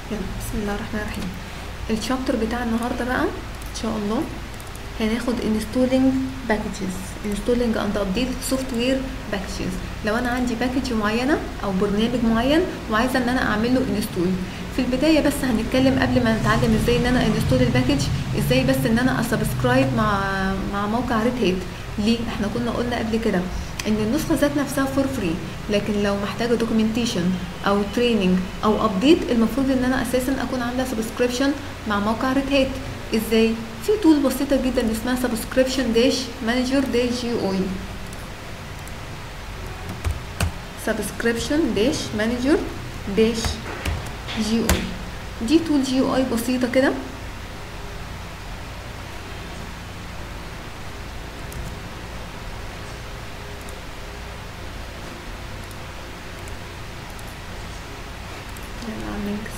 يلا بسم الله الرحمن الرحيم الشابتر بتاع النهارده بقى ان شاء الله هناخد installing packages installing and updated software packages لو انا عندي باكج معينه او برنامج معين وعايزه ان انا اعمل له انستول في البدايه بس هنتكلم قبل ما نتعلم ازاي ان انا انستول الباكج ازاي بس ان انا اسبسكرايب مع مع موقع ريد هيت ليه احنا كنا قلنا قبل كده ان النسخه ذات نفسها فور فري لكن لو محتاجه دوكيومنتيشن او تريننج او ابديت المفروض ان انا اساسا اكون عامله سبسكريبشن مع موقع ريد هيت ازاي في تول بسيطه جدا اسمها سبسكريبشن داش مانجر داش جي او اي سبسكريبشن داش مانجر داش جي او دي تول جي او اي بسيطه كده يلا على اللينكس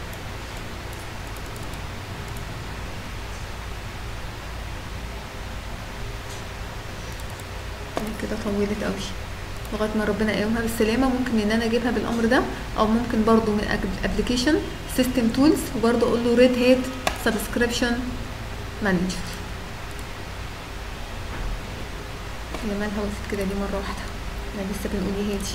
كده طولت قوي لغايه ما ربنا يقومها بالسلامه ممكن ان انا اجيبها بالامر ده او ممكن برضو من ابلكيشن سيستم تولز وبرضو اقول له ريد هيت سبسكريبشن مانجر هي مالها وقفت كده دي مره واحده احنا لسه بنقول ايه هادي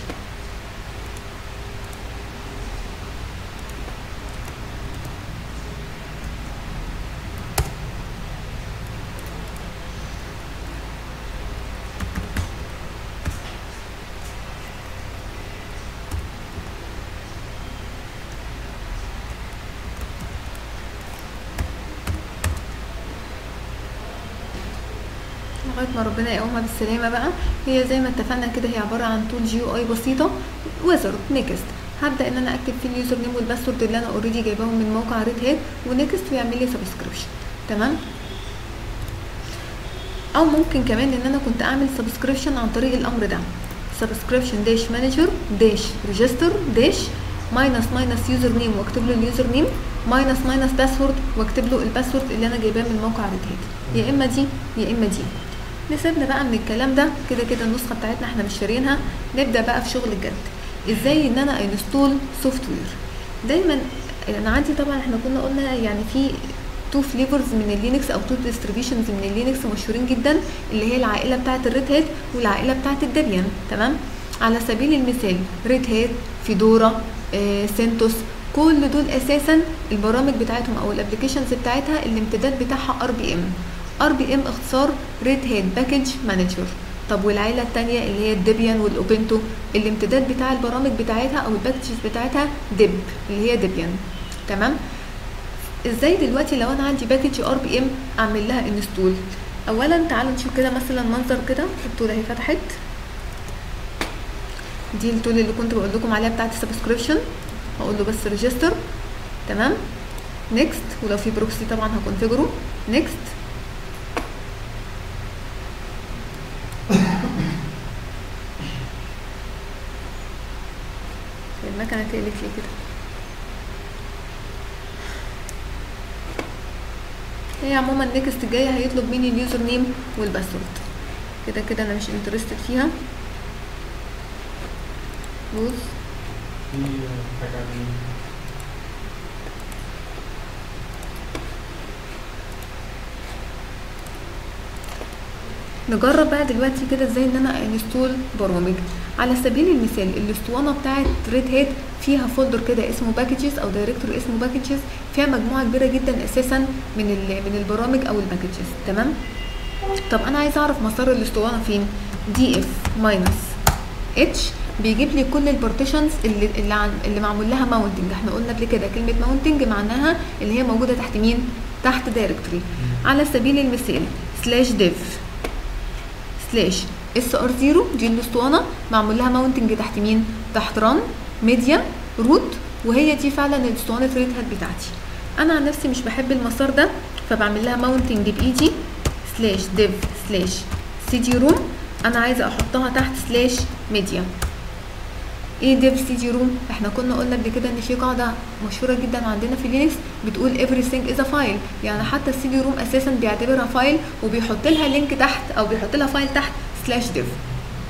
لغايه ما ربنا يقومها بالسلامه بقى هي زي ما اتفقنا كده هي عباره عن تول جي او اي بسيطه ويزرد نيكست هبدا ان انا اكتب فيه اليوزر نيم والباسورد اللي انا اوريدي جايباهم من موقع ريد هيت ونيكست ويعمل لي سبسكريبشن تمام او ممكن كمان ان انا كنت اعمل سبسكريبشن عن طريق الامر ده سبسكريبشن داش مانجر داش ريجستر داش ماينس ماينس يوزر نيم واكتب له اليوزر نيم ماينس ماينس باسورد واكتب له الباسورد اللي انا جايباه من موقع ريد هيت يا اما دي يا اما دي نسيبنا بقى من الكلام ده كده كده النسخه بتاعتنا احنا مش شاريينها نبدا بقى في شغل الجد ازاي ان انا انستول سوفت وير دايما انا عندي طبعا احنا كنا قلنا يعني في تو فليفرز من اللينكس او تو ديستريبيوشنز من اللينكس مشهورين جدا اللي هي العائله بتاعه الريد هيت والعائله بتاعه الديبيان تمام على سبيل المثال ريد هيت فيدورا آه، سنتوس كل دول اساسا البرامج بتاعتهم او الابلكيشنز بتاعتها الامتداد بتاعها ار بي ام ار بي ام اختصار ريد هيت باكج مانجر طب والعيله الثانيه اللي هي الديبيان والاوبنتو الامتداد بتاع البرامج بتاعتها او الباكجز بتاعتها ديب اللي هي ديبيان تمام ازاي دلوقتي لو انا عندي باكج ار بي ام اعمل لها انستول اولا تعالوا نشوف كده مثلا منظر كده التول اهي فتحت دي التول اللي كنت بقول لكم عليها بتاعت السبسكريبشن هقول له بس ريجستر تمام نيكست ولو في بروكسي طبعا هكونفيجره نيكست المكنه تقلت لي كده هي عموما نيكست جايه هيطلب مني اليوزر نيم والباسورد كده كده انا مش انترستد فيها بص في حاجة عن نجرب بقى دلوقتي كده ازاي ان انا انستول برامج على سبيل المثال الاسطوانه بتاعت ريد هيت فيها فولدر كده اسمه باكجز او دايركتور اسمه باكجز فيها مجموعه كبيره جدا اساسا من ال- من البرامج او الباكجز تمام طب انا عايزه اعرف مسار الاسطوانه فين دي اف ماينس اتش بيجيب لي كل البارتيشنز اللي اللي, عن اللي معمول لها ماونتنج احنا قلنا قبل كده كلمه ماونتنج معناها اللي هي موجوده تحت مين تحت دايركتوري على سبيل المثال سلاش ديف سلاش اس ار 0 دي الاسطوانه معمول لها ماونتنج تحت مين تحت ران ميديا روت وهي دي فعلا الاسطوانه ريد هات بتاعتي انا عن نفسي مش بحب المسار ده فبعمل لها ماونتنج بايدي سلاش ديف سلاش سي دي روم انا عايزه احطها تحت سلاش ميديا ايه ديف سي دي روم احنا كنا قلنا قبل كده ان في قاعده مشهوره جدا عندنا في لينكس بتقول everything is a file يعني حتى السي دي روم اساسا بيعتبرها فايل وبيحط لها لينك تحت او بيحط لها فايل تحت سلاش ديف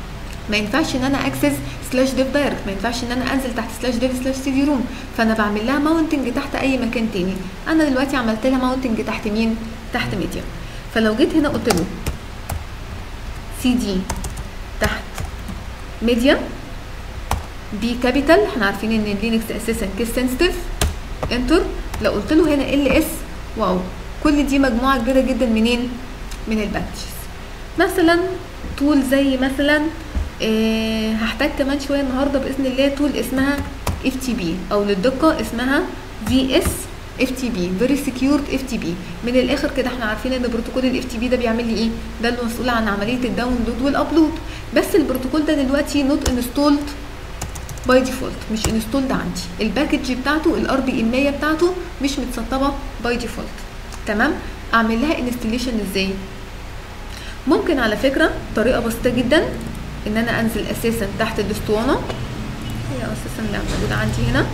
ما ينفعش ان انا اكسس سلاش ديف دايركت ما ينفعش ان انا انزل تحت سلاش ديف سلاش سي دي روم فانا بعمل لها ماونتنج تحت اي مكان تاني انا دلوقتي عملت لها ماونتنج تحت مين تحت ميديا فلو جيت هنا قلت له سي دي تحت ميديا بي كابيتال احنا عارفين ان اللينكس اساسا كيس سنسيتيف انتر لو قلت له هنا ال اس واو كل دي مجموعه كبيره جدا منين من الباكجز مثلا تول زي مثلا اه هحتاج كمان شويه النهارده باذن الله تول اسمها اف تي بي او للدقه اسمها في اس اف تي بي فيري سكيورد اف تي بي من الاخر كده احنا عارفين ان بروتوكول الاف تي بي ده بيعمل لي ايه ده المسؤول عن عمليه الداونلود والابلود بس البروتوكول ده دلوقتي نوت انستولد باي ديفولت مش انستولد عندي الباكج بتاعته الار بي ام 100 بتاعته مش متسطبه باي ديفولت تمام اعمل لها انستليشن ازاي ممكن على فكره طريقه بسيطه جدا ان انا انزل اساسا تحت الاسطوانه هي اساسا لا موجوده عندي هنا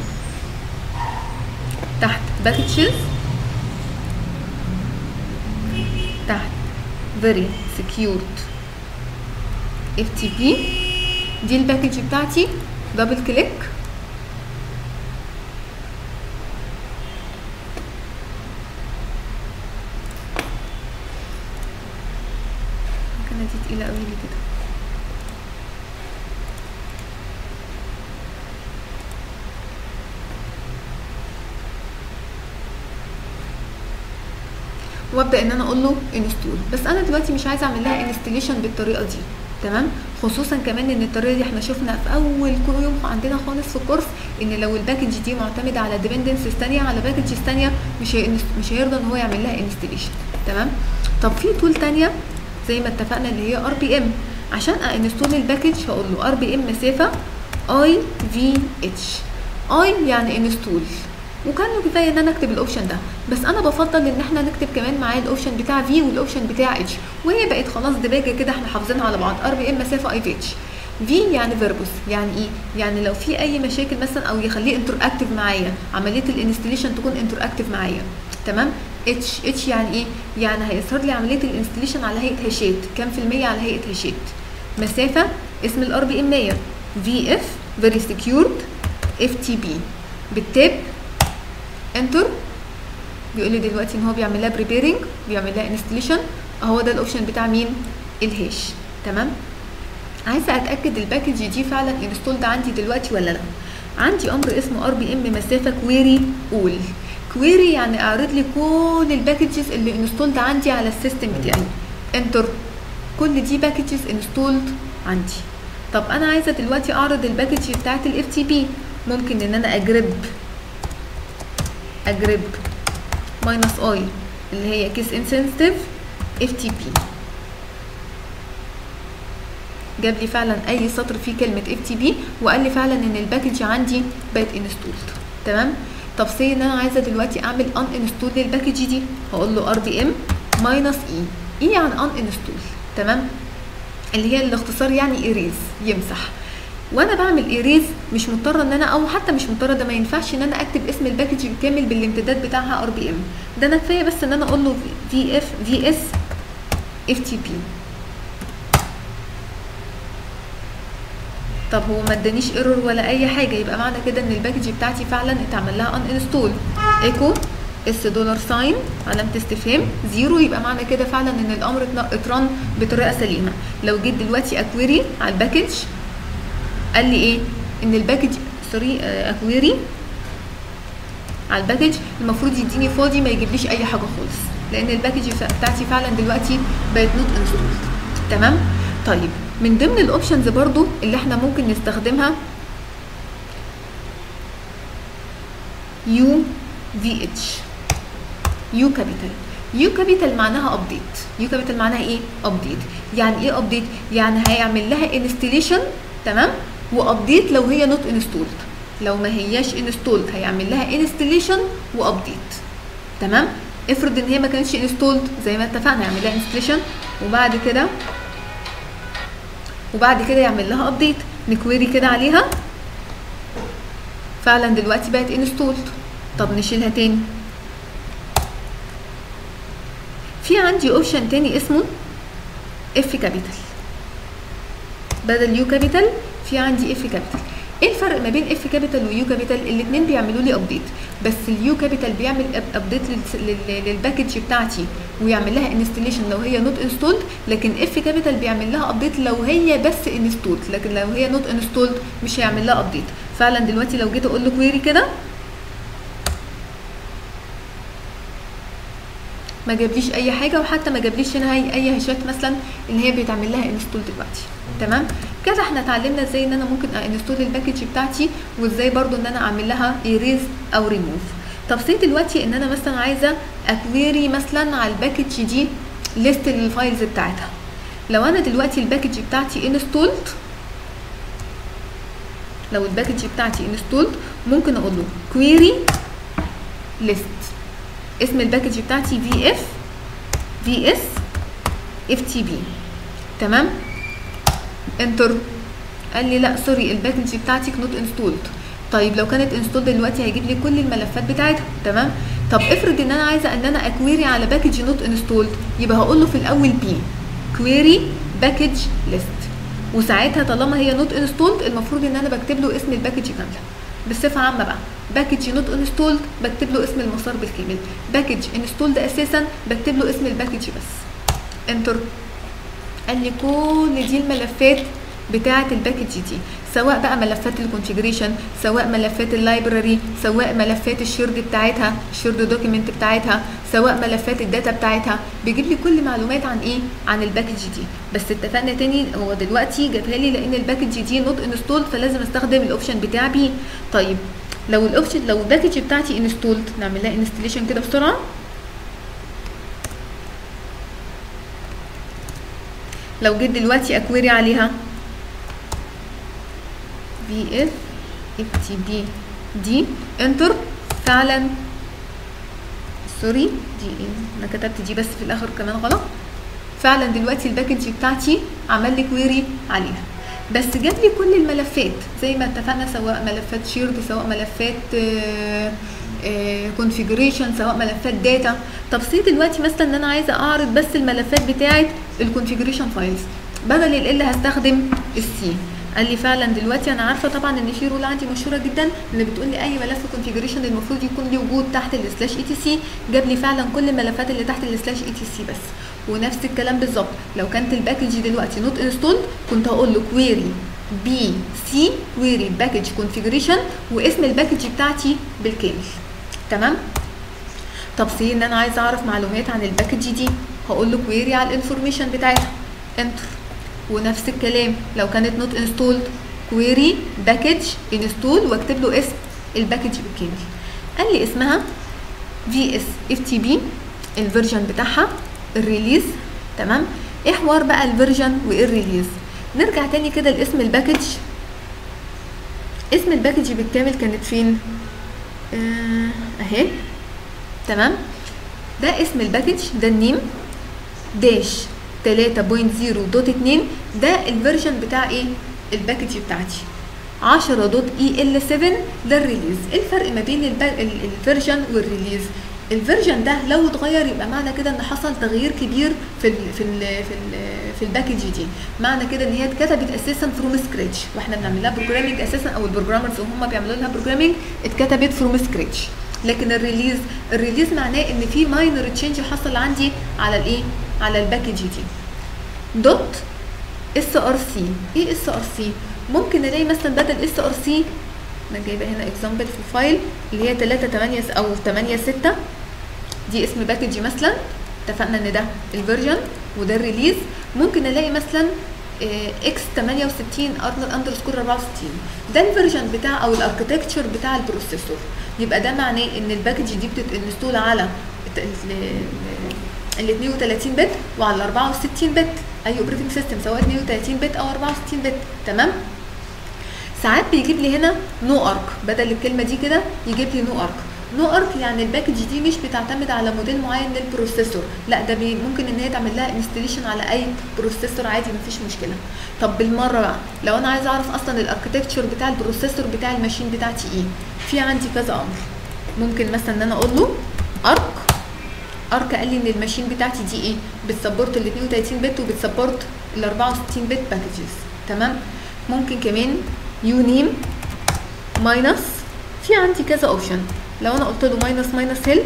تحت باكجز تحت very secured FTP دي الباكج بتاعتي دبل كليك ممكن دي تقيلة قوي لي كده وابدا ان انا اقول له انستول بس انا دلوقتي مش عايزه اعمل لها انستليشن بالطريقه دي تمام خصوصا كمان ان الطريقه دي احنا شفنا في اول كل يوم عندنا خالص في الكورس ان لو الباكج دي معتمده على ديبندنسز ثانيه على باكجز ثانيه مش هي مش هيرضى ان هو يعمل لها انستليشن تمام طب في تول ثانيه زي ما اتفقنا اللي هي ار بي ام عشان انستول الباكج هقول له ار بي ام مسافه اي في اتش اي يعني انستول وكان كفايه ان انا اكتب الاوبشن ده بس انا بفضل ان احنا نكتب كمان معاه الاوبشن بتاع في والاوبشن بتاع اتش وهي بقت خلاص دباجه كده احنا حافظينها على بعض ار بي ام مسافه اي في اتش في يعني فيربوس يعني ايه يعني لو في اي مشاكل مثلا او يخليه انتر اكتف معايا عمليه الانستليشن تكون انتر اكتف معايا تمام اتش اتش يعني ايه يعني هيظهر لي عمليه الانستليشن على هيئه هاشات كام في الميه على هيئه هاشات مسافه اسم الار بي ام 100 في اف فيري سكيورد اف تي بي بالتاب انتر بيقول لي دلوقتي ان هو بيعمل لها بريبيرنج بيعمل لها انستليشن اهو ده الاوبشن بتاع مين الهاش تمام عايزه اتاكد الباكج دي فعلا انستولد عندي دلوقتي ولا لا عندي امر اسمه ار بي ام مسافه كويري اول كويري يعني اعرض لي كل الباكجز اللي انستولد عندي على السيستم بتاعي انتر كل دي باكجز انستولد عندي طب انا عايزه دلوقتي اعرض الباكج بتاعت الاف تي بي ممكن ان انا اجرب اجرب ماينس اي اللي هي كيس انسنسيتيف اف تي بي جاب لي فعلا اي سطر فيه كلمه اف تي بي وقال لي فعلا ان الباكج عندي بقت انستولد تمام طب سي ان انا عايزه دلوقتي اعمل ان انستول للباكج دي هقول له ار بي ام ماينس اي اي يعني ان انستول تمام اللي هي الاختصار يعني ايريز يمسح وانا بعمل ايريز مش مضطره ان انا او حتى مش مضطره ده ما ينفعش ان انا اكتب اسم الباكج بالكامل بالامتداد بتاعها ار بي ام ده انا كفايه بس ان انا اقول له في اف في اس اف تي بي طب هو ما ادانيش ايرور ولا اي حاجه يبقى معنى كده ان الباكج بتاعتي فعلا اتعمل لها ان انستول ايكو اس دولار ساين علامه استفهام زيرو يبقى معنى كده فعلا ان الامر اترن بطريقه سليمه لو جيت دلوقتي اكويري على الباكج قال لي ايه ان الباكج سوري اكويري على الباكج المفروض يديني فاضي ما يجيبليش اي حاجه خالص لان الباكج بتاعتي فعلا دلوقتي بقت نوت انستولد تمام طيب من ضمن الاوبشنز برضو اللي احنا ممكن نستخدمها يو في اتش يو كابيتال يو كابيتال معناها ابديت يو كابيتال معناها ايه ابديت يعني ايه ابديت يعني هيعمل لها انستليشن تمام وابديت لو هي نوت انستولد لو ما هياش انستولد هيعمل لها انستليشن وابديت تمام افرض ان هي ما كانتش انستولد زي ما اتفقنا يعمل لها انستليشن وبعد كده وبعد كده يعمل لها ابديت نكويري كده عليها فعلا دلوقتي بقت انستولد طب نشيلها تاني في عندي اوبشن تاني اسمه اف كابيتال بدل يو كابيتال في عندي اف كابيتال ايه الفرق ما بين اف كابيتال ويو كابيتال الاثنين بيعملوا لي ابديت بس اليو كابيتال بيعمل ابديت للباكج بتاعتي ويعمل لها انستليشن لو هي نوت انستولد لكن اف كابيتال بيعمل لها ابديت لو هي بس انستولد لكن لو هي نوت انستولد مش هيعمل لها ابديت فعلا دلوقتي لو جيت اقول له كويري كده ما جابليش اي حاجه وحتى ما جابليش هنا هي اي هاشات مثلا اللي هي بيتعمل لها انستول دلوقتي تمام كده احنا اتعلمنا ازاي ان انا ممكن انستول الباكج بتاعتي وازاي برضو ان انا اعمل لها ايريز او ريموف طب سي دلوقتي ان انا مثلا عايزه اكويري مثلا على الباكج دي ليست الفايلز بتاعتها لو انا دلوقتي الباكج بتاعتي انستولد لو الباكج بتاعتي انستولد ممكن اقول له كويري ليست اسم الباكج بتاعتي في اف في اس اف تي بي تمام انتر قال لي لا سوري الباكج بتاعتك نوت انستولد طيب لو كانت انستولد دلوقتي هيجيب لي كل الملفات بتاعتها تمام طب افرض ان انا عايزه ان انا اكويري على باكج نوت انستولد يبقى هقول له في الاول بي كويري باكج ليست وساعتها طالما هي نوت انستولد المفروض ان انا بكتب له اسم الباكج كامله بصفه عامه بقى باكج نوت انستولد بكتب له اسم المسار بالكامل باكج انستولد اساسا بكتب له اسم الباكج بس انتر قال لي كل دي الملفات بتاعه الباكج دي سواء بقى ملفات الكونفيجريشن سواء ملفات اللايبراري سواء ملفات الشيرد بتاعتها الشيرد دوكيمنت بتاعتها سواء ملفات الداتا بتاعتها بيجيب لي كل معلومات عن ايه عن الباكج دي بس اتفقنا تاني هو دلوقتي جابها لي لان الباكج دي نوت انستولد فلازم استخدم الاوبشن بتاع بي طيب لو الاوبشن لو الباكج بتاعتي انستولد نعمل لها انستليشن كده بسرعه لو جيت دلوقتي اكويري عليها في اف اف تي بي دي انتر فعلا سوري دي ايه انا كتبت دي بس في الاخر كمان غلط فعلا دلوقتي الباكج بتاعتي عمل لي كويري عليها بس جاب لي كل الملفات زي ما اتفقنا سواء ملفات شيرد سواء ملفات كونفيجريشن سواء ملفات داتا طب سي دلوقتي مثلا ان انا عايزه اعرض بس الملفات بتاعه الكونفيجريشن فايلز بدل ال هستخدم السي قال لي فعلا دلوقتي انا عارفه طبعا ان في رول عندي مشهوره جدا اللي بتقول لي اي ملف كونفيجريشن المفروض يكون ليه وجود تحت السلاش اي تي سي جاب لي فعلا كل الملفات اللي تحت السلاش اي تي سي بس ونفس الكلام بالظبط لو كانت الباكج دلوقتي نوت انستولد كنت هقول له كويري بي سي كويري باكج كونفيجريشن واسم الباكج بتاعتي بالكامل تمام طب سي ان انا عايزه اعرف معلومات عن الباكج دي هقول له كويري على الانفورميشن بتاعتها انتر ونفس الكلام لو كانت نوت انستولد كويري باكج انستول واكتب له اسم الباكج بالكامل قال لي اسمها في اس اف تي بي الفيرجن بتاعها الريليز تمام ايه حوار بقى الفيرجن وايه الريليز نرجع تاني كده لاسم الباكج اسم الباكج بالكامل كانت فين آه اهي تمام ده اسم الباكج ده النيم داش 3.0.2 ده الفيرجن بتاع ايه الباكج بتاعتي 10 دوت اي ال 7 ده الريليز ايه الفرق ما بين الفيرجن والريليز الفيرجن ده لو اتغير يبقى معنى كده ان حصل تغيير كبير في ال في ال في ال في الباكج دي معنى كده ان هي اتكتبت اساسا فروم سكراتش واحنا بنعمل لها بروجرامنج اساسا او البروجرامرز وهم بيعملوا لها بروجرامنج اتكتبت فروم سكراتش لكن الريليز الريليز معناه ان في ماينر تشينج حصل عندي على الايه على الباكج دي دوت اس ار سي ايه اس ار سي ممكن الاقي مثلا بدل اس ار سي انا جايبه هنا اكزامبل في الفايل اللي هي 3 8 او 8 6 دي اسم باكج مثلا اتفقنا ان ده الفيرجن وده الريليز ممكن الاقي مثلا اكس 68 اندرسكور 64 ده الفيرجن بتاع او الاركتكتشر بتاع البروسيسور يبقى ده معناه ان الباكج دي بتنستول على ال 32 بت وعلى ال 64 بت اي اوبريتنج سيستم سواء 32 بت او 64 بت تمام ساعات بيجيب لي هنا نو ارك بدل الكلمه دي كده يجيب لي نو ارك نو ارك يعني الباكج دي مش بتعتمد على موديل معين للبروسيسور لا ده بي ممكن ان هي تعمل لها انستليشن على اي بروسيسور عادي مفيش مشكله طب بالمره بقى لو انا عايزه اعرف اصلا الاركتكتشر بتاع البروسيسور بتاع الماشين بتاعتي ايه في عندي كذا امر ممكن مثلا ان انا اقول له ارك ارك قال لي ان الماشين بتاعتي دي ايه بتسبورت ال 32 بت وبتسبورت ال 64 بت باكجز تمام ممكن كمان يو نيم ماينس في عندي كذا اوبشن لو انا قلت له ماينس ماينس هيلب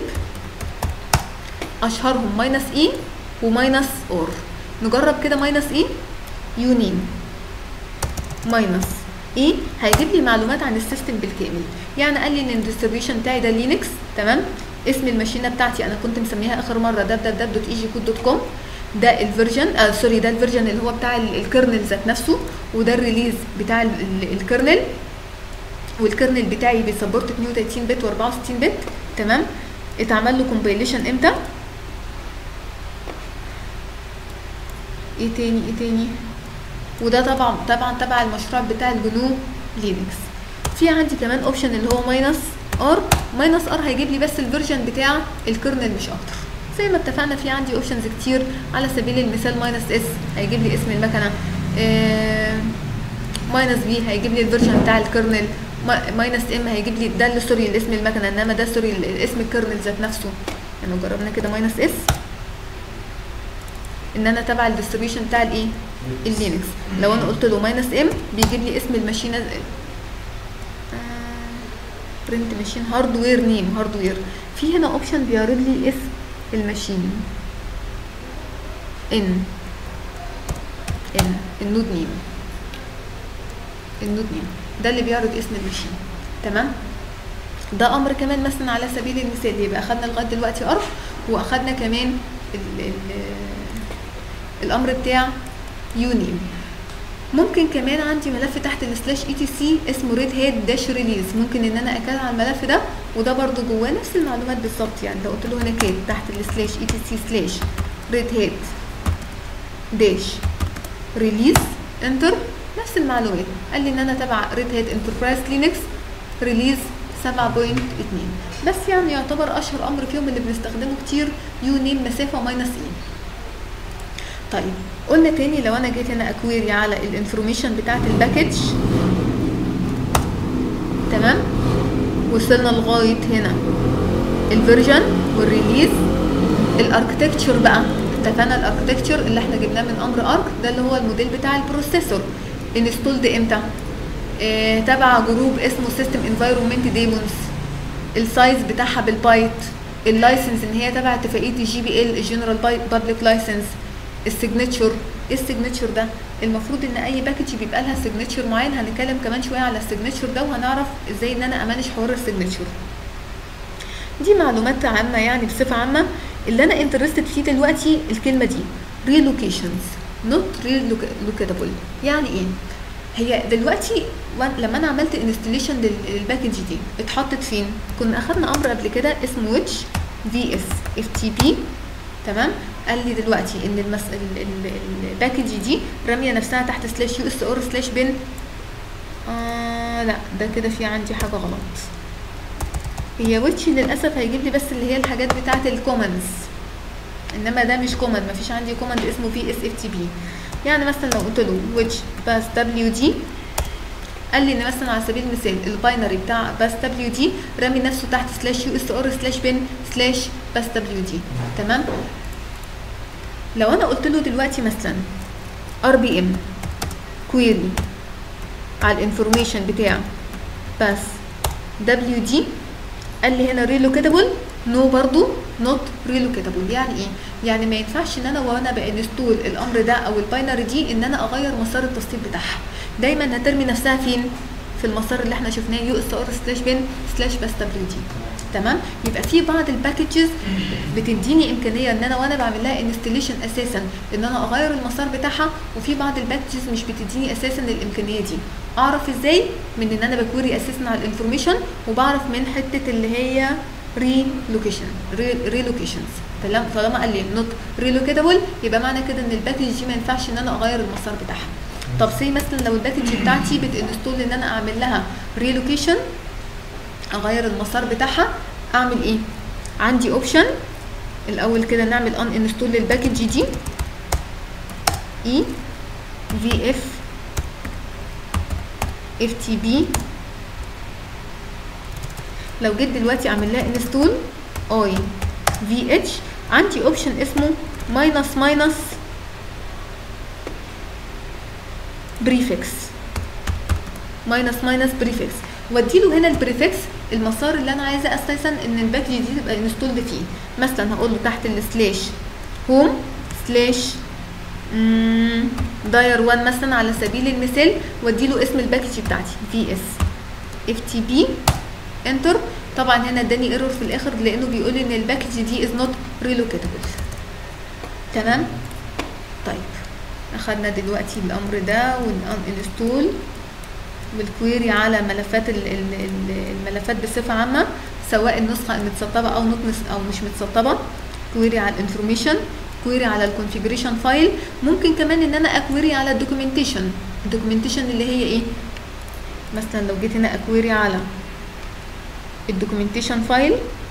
اشهرهم ماينس اي وماينس اور نجرب كده ماينس اي يو نيم ماينس اي هيجيب لي معلومات عن السيستم بالكامل يعني قال لي ان الديستريبيوشن بتاعي ده لينكس تمام اسم الماشينه بتاعتي انا كنت مسميها اخر مره www.egcode.com ده الفيرجن آه سوري ده الفيرجن اللي هو بتاع ال- الكيرنل ذات نفسه وده الريليز بتاع ال- ال- الكيرنل والكيرنل بتاعي بيسبورت 32 بت و64 بت تمام اتعمل له كومبايليشن امتى ايه تاني ايه تاني وده طبعا طبعا تبع المشروع بتاع الجنو لينكس في عندي كمان اوبشن اللي هو ماينس ار ماينس ار هيجيب لي بس الفيرجن بتاع الكيرنل مش اكتر زي ما اتفقنا في عندي اوبشنز كتير على سبيل المثال ماينس اس هيجيب لي اسم المكنه ماينس بي هيجيب لي الفيرجن بتاع الكيرنل ماينس ام هيجيب لي ده اللي سوري الاسم المكنه انما ده سوري اسم الكيرنل ذات نفسه يعني لو جربنا كده ماينس اس ان انا تبع الديستريبيوشن بتاع الايه اللينكس لو انا قلت له ماينس ام بيجيب لي اسم الماشينه برنت ماشين هاردوير نيم هاردوير في هنا اوبشن بيعرض لي اسم الماشين ان ان النود نيم النود نيم ده اللي بيعرض اسم الماشين تمام ده امر كمان مثلا على سبيل المثال يبقى اخدنا لغايه دلوقتي ارف واخدنا كمان ال ال الامر بتاع يونيم ممكن كمان عندي ملف تحت السلاش اي تي سي اسمه ريد هيد داش ريليز ممكن ان انا اكاد على الملف ده وده برضو جواه نفس المعلومات بالظبط يعني لو قلت له هنا كاد تحت السلاش اي تي سي سلاش ريد هيد داش ريليز انتر نفس المعلومات قال لي ان انا تبع ريد هيد انتربرايز لينكس ريليز 7.2 بس يعني يعتبر اشهر امر فيهم اللي بنستخدمه كتير يو نيم مسافه ماينس اي طيب قلنا تاني لو انا جيت هنا اكويري على الانفورميشن بتاعت الباكج تمام وصلنا لغايه هنا الفيرجن والريليز الاركتكتشر بقى اتفقنا الاركتكتشر اللي احنا جبناه من امر ارك ده اللي هو الموديل بتاع البروسيسور انستولد امتى اه تبع جروب اسمه سيستم انفايرمنت ديمونز السايز بتاعها بالبايت اللايسنس ان هي تبع اتفاقيه الجي بي ال الجنرال بابليك لايسنس السيجنتشر ايه السيجنتشر ده المفروض ان اي باكج بيبقى لها سيجنتشر معين هنتكلم كمان شويه على السيجنتشر ده وهنعرف ازاي ان انا امانج حوار السيجنتشر دي معلومات عامه يعني بصفه عامه اللي انا انترستد فيه دلوقتي الكلمه دي ريلوكيشنز نوت ريلوكيتابل يعني ايه هي دلوقتي لما انا عملت انستليشن للباكج دي اتحطت فين كنا اخدنا امر قبل كده اسمه ويتش في اس اف تي بي تمام قال لي دلوقتي ان المس... ال... ال... الباكج دي راميه نفسها تحت سلاش يو اس اور سلاش بن آه لا ده كده في عندي حاجه غلط هي ويتش للاسف هيجيب لي بس اللي هي الحاجات بتاعه الكومنز انما ده مش كومند مفيش عندي كومند اسمه في اس اف تي بي يعني مثلا لو قلت له ويتش باس دبليو دي قال لي ان مثلا على سبيل المثال الباينري بتاع باس دبليو دي رامي نفسه تحت سلاش يو اس اور سلاش بن سلاش باس دبليو دي تمام لو انا قلت له دلوقتي مثلا ار بي ام كويري على الانفورميشن بتاع باس دبليو دي قال لي هنا ريلوكيتابل نو برضو نوت ريلوكيتابل يعني ايه يعني ما ينفعش ان انا وانا بانستول الامر ده او الباينري دي ان انا اغير مسار التسطيب بتاعها دايما هترمي نفسها فين في المسار اللي احنا شفناه يو اس ار سلاش بن سلاش باس دبليو دي تمام يبقى في بعض الباكجز بتديني امكانيه ان انا وانا بعمل لها انستليشن اساسا ان انا اغير المسار بتاعها وفي بعض الباكجز مش بتديني اساسا الامكانيه دي اعرف ازاي من ان انا بكوري اساسا على الانفورميشن وبعرف من حته اللي هي ريلوكيشن ريلوكيشنز طالما قال لي نوت ريلوكيتابل يبقى معنى كده ان الباكج دي ما ينفعش ان انا اغير المسار بتاعها طب سي مثلا لو الباكج بتاعتي بتنستول ان انا اعمل لها ريلوكيشن اغير المسار بتاعها اعمل ايه عندي اوبشن الاول كده نعمل ان انستول للباكج دي اي في اف اف تي بي لو جيت دلوقتي اعمل لها انستول اي في اتش عندي اوبشن اسمه ماينس ماينس بريفكس ماينس ماينس بريفكس واديله هنا البريفكس المسار اللي انا عايزه اساسا ان الباكج دي تبقى انستولد فيه مثلا هقول له تحت السلاش هوم سلاش داير 1 مثلا على سبيل المثال واديله اسم الباكج بتاعتي في اس اف تي بي انتر طبعا هنا اداني ايرور في الاخر لانه بيقول لي ان الباكج دي از نوت ريلوكيتبل تمام طيب اخدنا دلوقتي الامر ده ونانستول والكويري على ملفات ال- ال- ال- الملفات بصفه عامه سواء النسخه المتسطبه او نوت مس- او مش متسطبه كويري على الانفورميشن كويري على الكونفيجريشن فايل ممكن كمان ان انا اكويري على الدوكيومنتيشن الدوكيومنتيشن اللي هي ايه مثلا لو جيت هنا اكويري على الدوكيومنتيشن فايل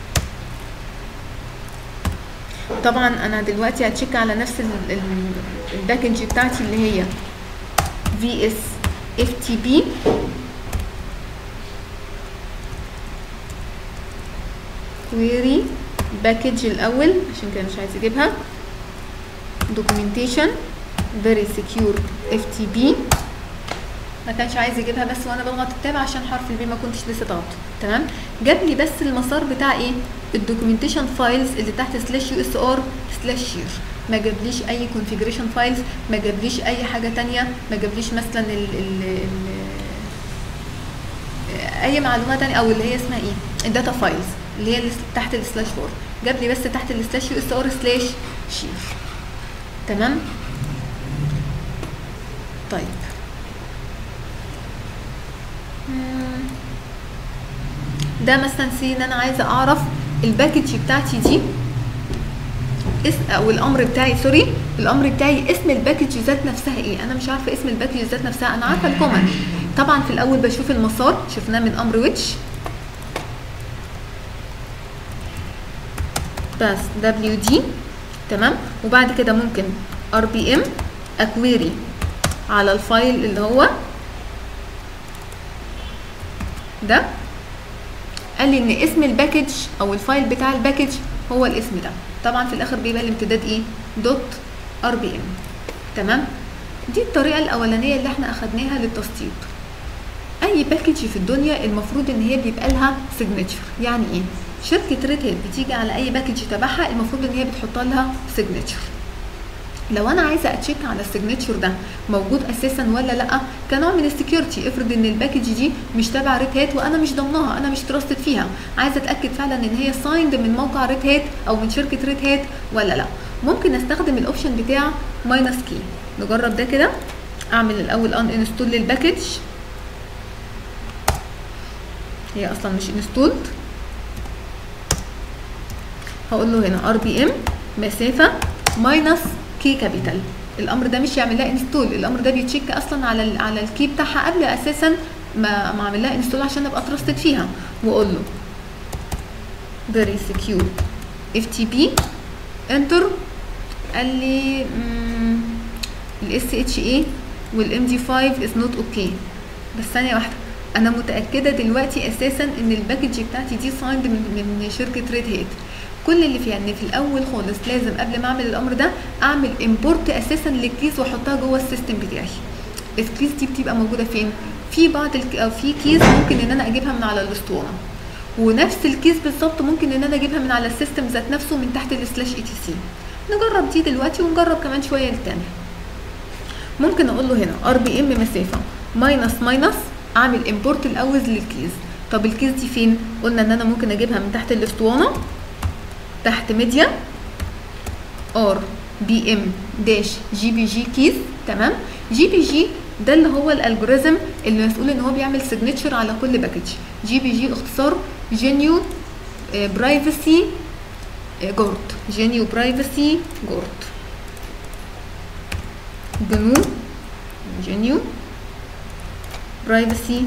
طبعا انا دلوقتي هتشيك على نفس ال- ال- الباكج بتاعتي اللي هي في اس اف تي بي كويري باكج الاول عشان كده مش عايز اجيبها documentation very secure ftb ما كانش عايز يجيبها بس وانا بضغط التاب عشان حرف البي ما كنتش لسه ضغطه تمام جاب لي بس المسار بتاع ايه الدوكيومنتيشن فايلز اللي تحت سلاش يو اس ار سلاش شير ما جابليش اي كونفيجريشن فايلز ما جابليش اي حاجه تانية ما جابليش مثلا ال ال ال اي معلومه تانية او اللي هي اسمها ايه الداتا فايلز اللي هي اللي تحت السلاش 4 جاب لي بس تحت السلاش يو اس ار سلاش شير تمام طيب مم. ده مثلا سي ان انا عايزه اعرف الباكج بتاعتي دي اس او الامر بتاعي سوري الامر بتاعي اسم الباكج ذات نفسها ايه انا مش عارفه اسم الباكج ذات نفسها انا عارفه الكوماند طبعا في الاول بشوف المسار شفناه من امر ويتش بس دبليو دي تمام وبعد كده ممكن ار بي ام اكويري على الفايل اللي هو ده قال لي ان اسم الباكج او الفايل بتاع الباكج هو الاسم ده طبعا في الاخر بيبقى الامتداد ايه دوت ار بي ام تمام دي الطريقه الاولانيه اللي احنا اخدناها للتسطيب اي باكج في الدنيا المفروض ان هي بيبقى لها سيجنتشر يعني ايه شركه ريد هيت بتيجي على اي باكج تبعها المفروض ان هي بتحط لها سيجنتشر لو انا عايزه اتشيك على السيجنتشر ده موجود اساسا ولا لا كنوع من السكيورتي افرض ان الباكج دي مش تبع ريد هات وانا مش ضمناها انا مش تراستد فيها عايزه اتاكد فعلا ان هي سايند من موقع ريد هات او من شركه ريد هات ولا لا ممكن استخدم الاوبشن بتاع ماينس كي نجرب ده كده اعمل الاول ان انستول للباكج هي اصلا مش انستولد هقول له هنا ار بي ام مسافه ماينس كي كابيتال الامر ده مش يعمل لها انستول الامر ده بيتشيك اصلا على ال على الكي بتاعها قبل اساسا ما ما اعمل لها انستول عشان ابقى تراستد فيها واقول له very secure ftp enter قال لي الاس اتش اي والام دي 5 از نوت اوكي بس ثانيه واحده انا متاكده دلوقتي اساسا ان الباكج بتاعتي دي سايند من, من شركه ريد هيت كل اللي فيها ان في الاول خالص لازم قبل ما اعمل الامر ده اعمل امبورت اساسا للكيز واحطها جوه السيستم بتاعي الكيز دي بتبقى موجوده فين في بعض الك... أو في كيز ممكن ان انا اجيبها من على الاسطوانه ونفس الكيس بالظبط ممكن ان انا اجيبها من على السيستم ذات نفسه من تحت السلاش اي تي سي نجرب دي دلوقتي ونجرب كمان شويه التانية ممكن اقول له هنا ار بي ام مسافه ماينس ماينس اعمل امبورت الاول للكيز طب الكيز دي فين قلنا ان انا ممكن اجيبها من تحت الاسطوانه تحت ميديا ار بي ام داش جي بي جي كيز تمام جي بي جي ده اللي هو الالجوريزم اللي مسؤول ان هو بيعمل سيجنتشر على كل باكج جي بي جي اختصار جينيو برايفسي جورد جينيو برايفسي جورد جنو جينيو برايفسي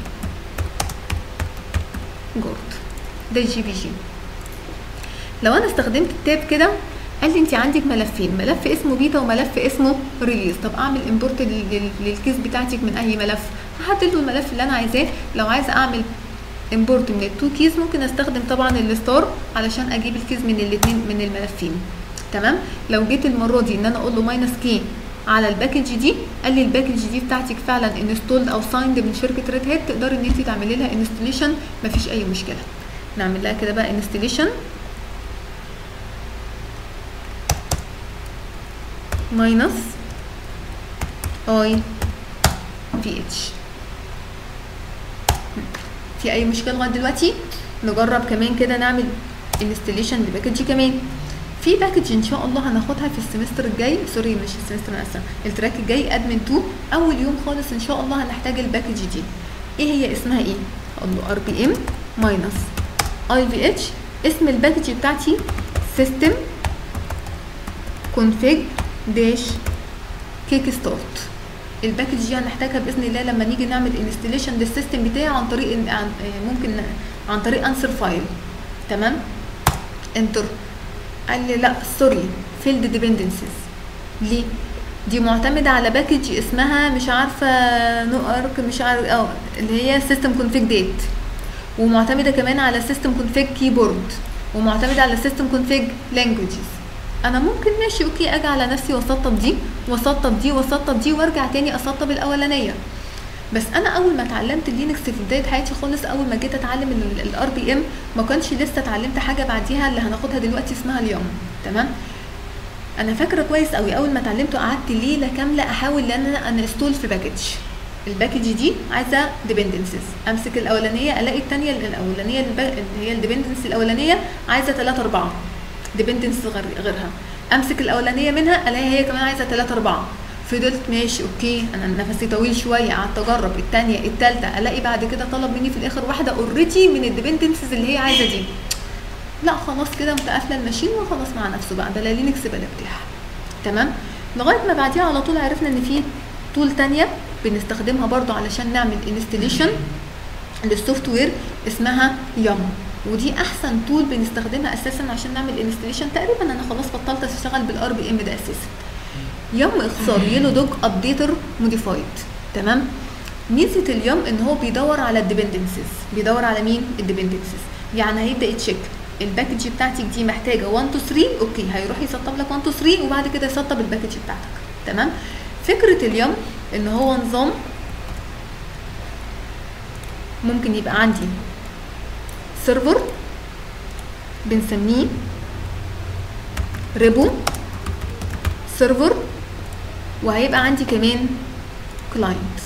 جورد ده الجي بي جي لو انا استخدمت التاب كده قال لي انت عندك ملفين ملف اسمه بيتا وملف اسمه ريليز طب اعمل امبورت للكيس بتاعتك من اي ملف هحدد له الملف اللي انا عايزاه لو عايزه اعمل امبورت من التو كيز ممكن استخدم طبعا الستار علشان اجيب الكيز من الاثنين من الملفين تمام لو جيت المره دي ان انا اقول له ماينس كي على الباكج دي قال لي الباكج دي بتاعتك فعلا انستولد او سايند من شركه ريد هات تقدري ان انت تعملي لها انستليشن مفيش اي مشكله نعمل لها كده بقى انستليشن ماينس اي في اتش في اي مشكله لغايه دلوقتي نجرب كمان كده نعمل انستليشن لباكج كمان في باكج ان شاء الله هناخدها في السمستر الجاي سوري مش السمستر انا اسفه التراك الجاي ادمن 2 اول يوم خالص ان شاء الله هنحتاج الباكج دي ايه هي اسمها ايه اقول له ار بي ام ماينس اي في اتش اسم الباكج بتاعتي سيستم config داش كيك ستارت الباكج دي هنحتاجها باذن الله لما نيجي نعمل انستليشن للسيستم بتاعي عن طريق إن- عن ممكن عن طريق انسر فايل تمام انتر قال لي لا سوري فيلد ديبندنسز ليه دي معتمده على باكج اسمها مش عارفه نو ارك مش عارف اه اللي هي سيستم كونفيج ديت ومعتمده كمان على سيستم كونفيج كيبورد ومعتمده على سيستم كونفيج لانجويجز انا ممكن ماشي اوكي اجي على نفسي واسطب دي واسطب دي واسطب دي وارجع تاني اسطب الاولانيه بس انا اول ما اتعلمت اللينكس في بدايه حياتي خالص اول ما جيت اتعلم الار بي ام ما كانش لسه اتعلمت حاجه بعديها اللي هناخدها دلوقتي اسمها اليوم تمام انا فاكره كويس قوي اول ما اتعلمته قعدت ليله كامله احاول ان انا انستول في باكج الباكج دي عايزه ديبندنسز امسك الاولانيه الاقي الثانيه الاولانيه الب- اللي هي الديبندنس الاولانيه عايزه 3 4 ديبندنس غير غيرها امسك الاولانيه منها الاقي هي كمان عايزه 3 4 فضلت ماشي اوكي انا نفسي طويل شويه قعدت اجرب الثانيه الثالثه الاقي بعد كده طلب مني في الاخر واحده اوريدي من الديبندنسز اللي هي عايزه دي لا خلاص كده متقافله الماشين وخلاص مع نفسه بقى بلا لينكس بلا بتاع تمام لغايه ما بعديها على طول عرفنا ان في تول تانية بنستخدمها برضو علشان نعمل انستليشن للسوفت وير اسمها يم ودي احسن تول بنستخدمها اساسا عشان نعمل انستليشن تقريبا انا خلاص بطلت اشتغل بالار بي ام ده اساسا يم اختصار يلو دوج ابديتر موديفايد تمام ميزه اليم ان هو بيدور على الديبندنسز بيدور على مين الديبندنسز يعني هيبدا يتشيك الباكج بتاعتك دي محتاجه 1 2 3 اوكي هيروح يسطب لك 1 2 3 وبعد كده يسطب الباكج بتاعتك تمام فكره اليم ان هو نظام ممكن يبقى عندي سيرفر بنسميه ريبو سيرفر وهيبقى عندي كمان كلاينت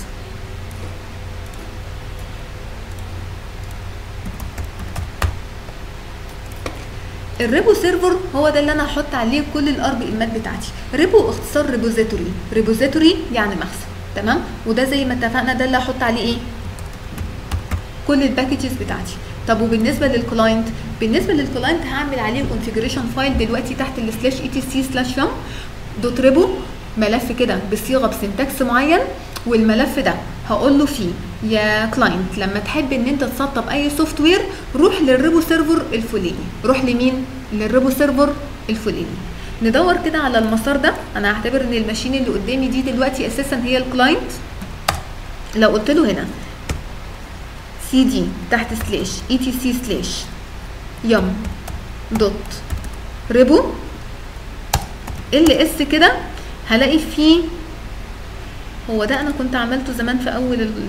الريبو سيرفر هو ده اللي انا هحط عليه كل الار بي امات بتاعتي ريبو اختصار ريبوزيتوري ريبوزيتوري يعني مخزن تمام وده زي ما اتفقنا ده اللي هحط عليه ايه كل الباكجز بتاعتي طب وبالنسبه للكلاينت بالنسبه للكلاينت هعمل عليه كونفيجريشن فايل دلوقتي تحت السلاش اي تي سي سلاش يوم دوت ريبو ملف كده بصيغه بسنتكس معين والملف ده هقول له فيه يا كلاينت لما تحب ان انت تسطب اي سوفت وير روح للريبو سيرفر الفلاني روح لمين للريبو سيرفر الفلاني ندور كده على المسار ده انا هعتبر ان الماشين اللي قدامي دي دلوقتي اساسا هي الكلاينت لو قلت له هنا سي دي تحت سلاش اي تي سي سلاش يم دوت ريبو ال اس كده هلاقي فيه هو ده انا كنت عملته زمان في اول ال...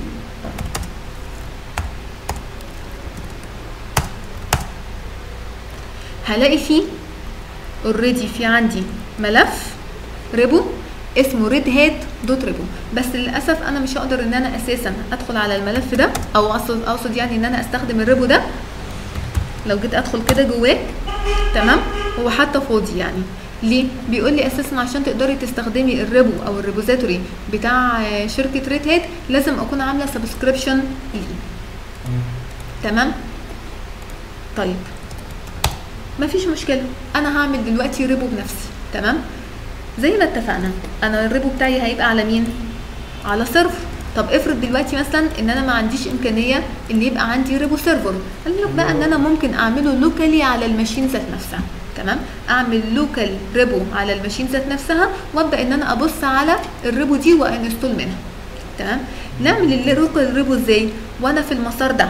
هلاقي فيه اوريدي في عندي ملف ريبو اسمه ريد هات دوت ريبو بس للاسف انا مش هقدر ان انا اساسا ادخل على الملف ده او اقصد اقصد يعني ان انا استخدم الريبو ده لو جيت ادخل كده جواه تمام هو حتى فاضي يعني ليه بيقول لي اساسا عشان تقدري تستخدمي الريبو او الريبوزيتوري بتاع آه، شركه ريد هات لازم اكون عامله سبسكريبشن ليه تمام طيب مفيش مشكله انا هعمل دلوقتي ريبو بنفسي تمام زي ما اتفقنا انا الريبو بتاعي هيبقى على مين على سيرفر طب افرض دلوقتي مثلا ان انا ما عنديش امكانيه ان يبقى عندي ريبو سيرفر قال لك بقى ان انا ممكن اعمله لوكالي على الماشين ذات نفسها تمام اعمل لوكال ريبو على الماشين ذات نفسها وابدا ان انا ابص على الريبو دي وانستول منها تمام نعمل اللوكال ريبو ازاي وانا في المسار ده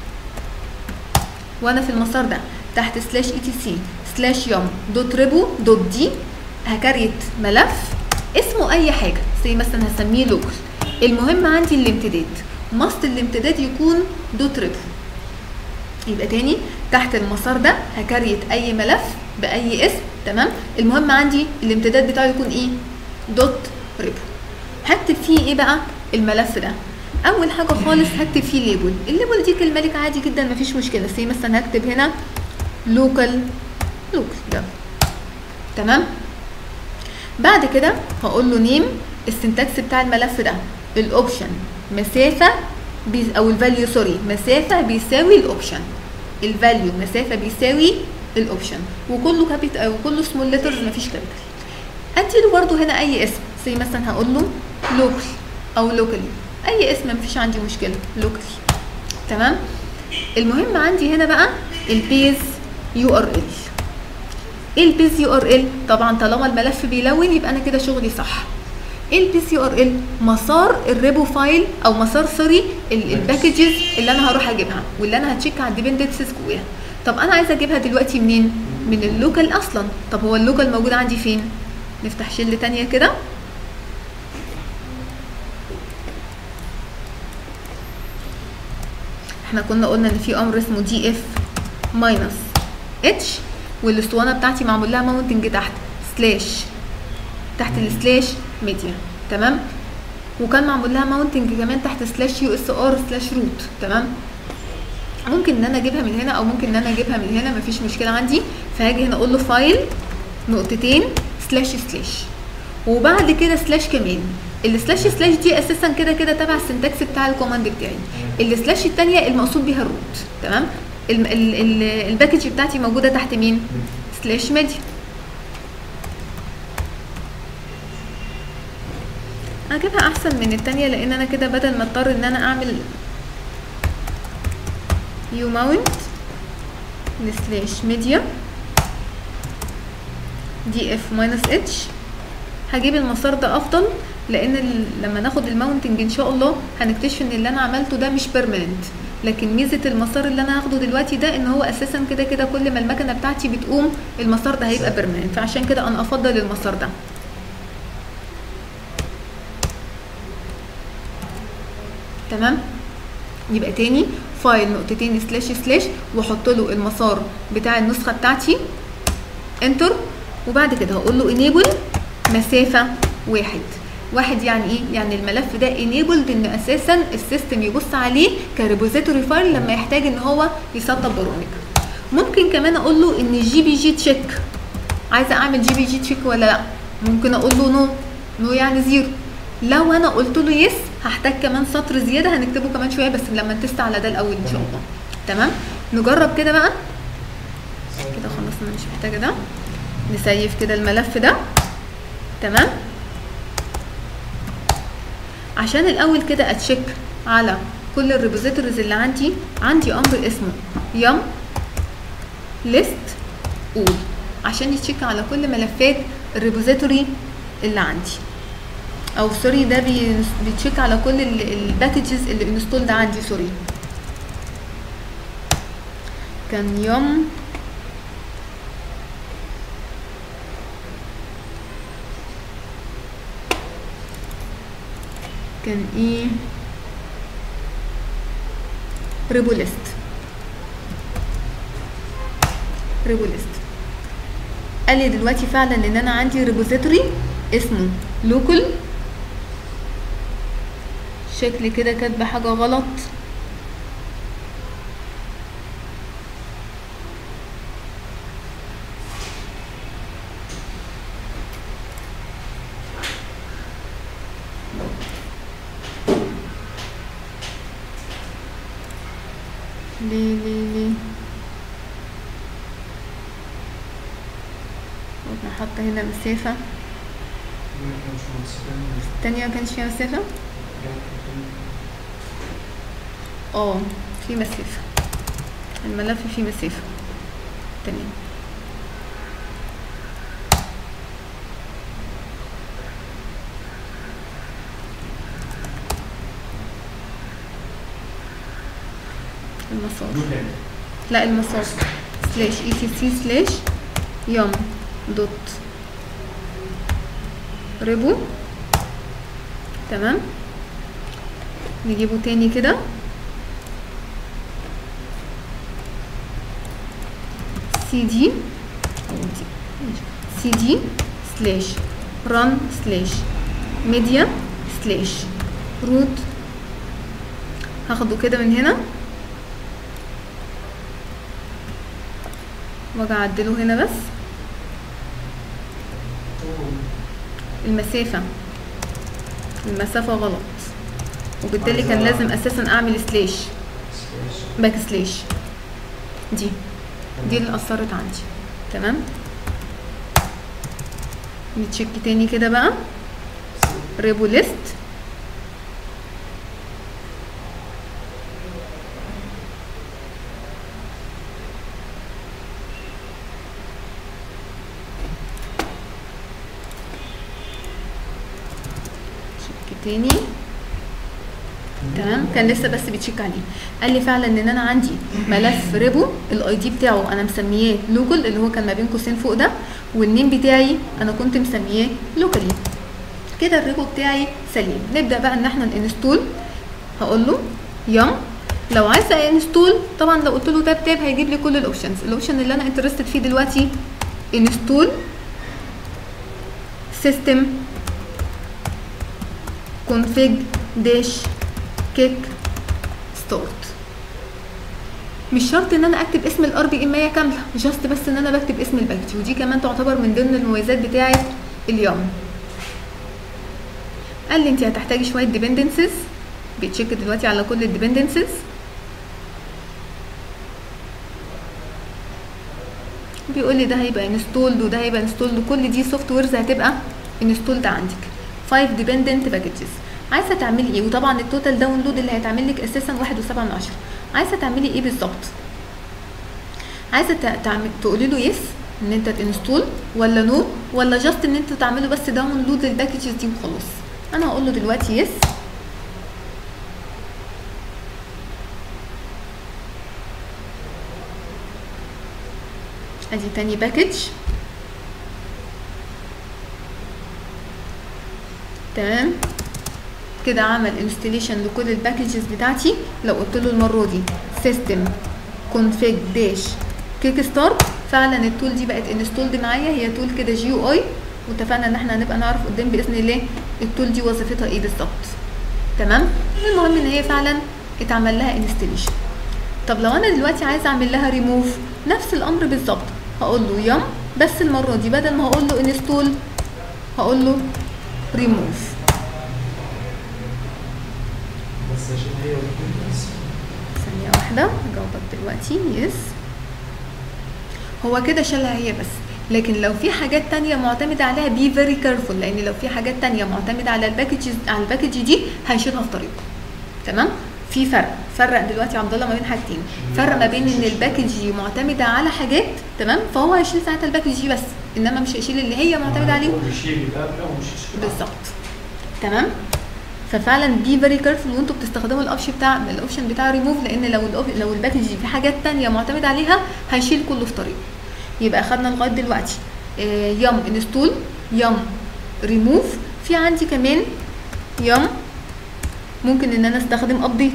وانا في المسار ده تحت سلاش اي تي سي سلاش يوم دوت ريبو دوت دي هكريت ملف اسمه اي حاجه زي مثلا هسميه لوكال المهم عندي الامتداد ماست الامتداد يكون دوت ريبو يبقى تاني تحت المسار ده هكريت اي ملف باي اسم تمام المهم عندي الامتداد بتاعه يكون ايه دوت ريبو هكتب فيه ايه بقى الملف ده اول حاجه خالص هكتب فيه ليبل الليبل دي كلمه لك عادي جدا مفيش مشكله زي مثلا هكتب هنا لوكال لوكال ده تمام بعد كده هقول له نيم السنتكس بتاع الملف ده الاوبشن مسافه بي او الفاليو سوري مسافه بيساوي الاوبشن الفاليو مسافه بيساوي الاوبشن وكله كابيت او كله سمول ليترز مفيش كابيتال ادي له برده هنا اي اسم زي مثلا هقول له لوكال او لوكالي اي اسم مفيش عندي مشكله لوكالي تمام المهم عندي هنا بقى البيز يو ار ال ايه البيز يو ار ال طبعا طالما الملف بيلون يبقى انا كده شغلي صح ايه البيز يو ار ال مسار الريبو فايل او مسار سوري ال- الباكجز اللي انا هروح اجيبها واللي انا هتشيك على الديبندنسز جواها طب انا عايزه اجيبها دلوقتي منين من اللوكال اصلا طب هو اللوكال موجود عندي فين نفتح شيل تانية كده احنا كنا قلنا ان في امر اسمه دي اف ماينس اتش والاسطوانه بتاعتي معمول لها ماونتنج تحت سلاش تحت السلاش ميديا تمام وكان معمول لها ماونتنج كمان تحت سلاش يو اس ار سلاش روت تمام ممكن ان انا اجيبها من هنا او ممكن ان انا اجيبها من هنا مفيش مشكله عندي فهاجي هنا اقول له فايل نقطتين سلاش سلاش وبعد كده سلاش كمان السلاش سلاش دي اساسا كده كده تبع السنتكس بتاع الكوماند بتاعي السلاش الثانيه المقصود بيها الروت تمام ال- ال- ال- الباكج بتاعتي موجوده تحت مين سلاش ميديا هجيبها احسن من التانية لان انا كده بدل ما اضطر ان انا اعمل يو ماونت لسلاش ميديا دي اف ماينس اتش هجيب المسار ده افضل لان ال- لما ناخد الماونتنج ان شاء الله هنكتشف ان اللي انا عملته ده مش بيرمننت لكن ميزه المسار اللي انا هاخده دلوقتي ده ان هو اساسا كده كده كل ما المكنه بتاعتي بتقوم المسار ده هيبقى بيرمننت فعشان كده انا افضل المسار ده تمام يبقى تاني فايل نقطتين سلاش سلاش واحط له المسار بتاع النسخه بتاعتي انتر وبعد كده هقول له انيبل مسافه واحد واحد يعني ايه يعني الملف ده انيبلد ان اساسا السيستم يبص عليه كريبوزيتوري فايل لما يحتاج ان هو يسطب برامج ممكن كمان اقول له ان جي بي جي تشيك عايزه اعمل جي بي جي تشيك ولا لا ممكن اقول له نو نو يعني زيرو لو انا قلت له يس هحتاج كمان سطر زياده هنكتبه كمان شويه بس لما نتست على ده الاول ان شاء الله تمام نجرب كده بقى كده خلصنا مش محتاجه ده نسيف كده الملف ده تمام عشان الاول كده اتشيك على كل الريبوزيتوريز اللي عندي عندي امر اسمه يم ليست اول عشان يتشيك على كل ملفات الريبوزيتوري اللي عندي او سوري ده بي- بيتشيك على كل الباكجز اللي انستولد عندي سوري كان يوم كان ايه ريبو ليست ريبو ليست قال لي دلوقتي فعلا ان انا عندي ريبوزيتوري اسمه لوكال شكلي كده كاتبه حاجه غلط ليه ليه ليه انا حاطه هنا مسافه التانية ما كانش فيها مسافه اه في مسافه الملف فيه مسافه تمام المسار لا المسار سلاش اي سي سي سلاش يوم دوت ريبو تمام نجيبه تاني كده سي دي سي دي سلاش ران سلاش ميديا سلاش روت هاخده كده من هنا واجي اعدله هنا بس المسافة المسافة غلط وبالتالي كان لازم اساسا اعمل سلاش باك سلاش دي دي اللي اثرت عندي تمام نتشيك تاني كده بقى ريبو ليست تشيك تاني تمام كان لسه بس بيتشيك عليه قال لي فعلا ان انا عندي ملف ريبو الاي دي بتاعه انا مسمياه لوكال اللي هو كان ما بين قوسين فوق ده والنيم بتاعي انا كنت مسمياه لوكالي كده الريبو بتاعي سليم نبدا بقى ان احنا ننستول هقول له يم لو عايزه انستول طبعا لو قلت له تاب تاب هيجيب لي كل الاوبشنز الاوبشن اللي انا انترستد فيه دلوقتي انستول سيستم config dash kick start مش شرط ان انا اكتب اسم الار بي ام كامله جاست بس ان انا بكتب اسم الباكج ودي كمان تعتبر من ضمن المميزات بتاعه اليوم قال لي انت هتحتاجي شويه ديبندنسز بيتشيك دلوقتي على كل الديبندنسز بيقول لي ده هيبقى انستولد وده هيبقى انستولد وكل دي سوفت ويرز هتبقى انستولد عندك 5 ديبندنت باكجز عايزه تعملي ايه وطبعا التوتال داونلود اللي هيتعمل لك اساسا 1.7 من عشرة عايزه تعملي ايه بالظبط عايزه تعمل تقولي له يس ان انت تنستول ولا نو ولا جاست ان انت تعملوا بس داونلود للباكجز دي وخلاص انا هقول له دلوقتي يس ادي تاني باكج تمام كده عمل انستليشن لكل الباكجز بتاعتي لو قلت له المره دي سيستم config dash كيك ستارت فعلا التول دي بقت انستولد معايا هي تول كده جي يو اي واتفقنا ان احنا هنبقى نعرف قدام باذن الله التول دي وظيفتها ايه بالظبط تمام المهم ان هي فعلا اتعمل لها انستليشن طب لو انا دلوقتي عايزه اعمل لها ريموف نفس الامر بالظبط هقول له يم بس المره دي بدل ما هقول له انستول هقول له ريموف بس عشان هي والكل بس ثانية واحدة هجاوبك دلوقتي يس هو كده شالها هي بس لكن لو في حاجات تانية معتمدة عليها بي فيري كيرفول لان لو في حاجات تانية معتمدة على الباكجز على الباكج دي هيشيلها في طريقه تمام في فرق فرق دلوقتي عبد الله ما بين حاجتين فرق ما بين ان الباكج دي معتمدة على حاجات تمام فهو هيشيل ساعتها الباكج دي بس انما مش هيشيل اللي هي معتمدة عليه بيشيل اللي قبله ومش يشيل بالظبط تمام ففعلا بي فيري كيرفول وانتوا بتستخدموا الاوبشن بتاع الاوبشن بتاع ريموف لان لو الأوب- لو الباكج دي في حاجات تانية معتمد عليها هيشيل كله في طريقه يبقى خدنا لغايه دلوقتي آه، يم انستول يم ريموف في عندي كمان يم ممكن ان انا استخدم ابديت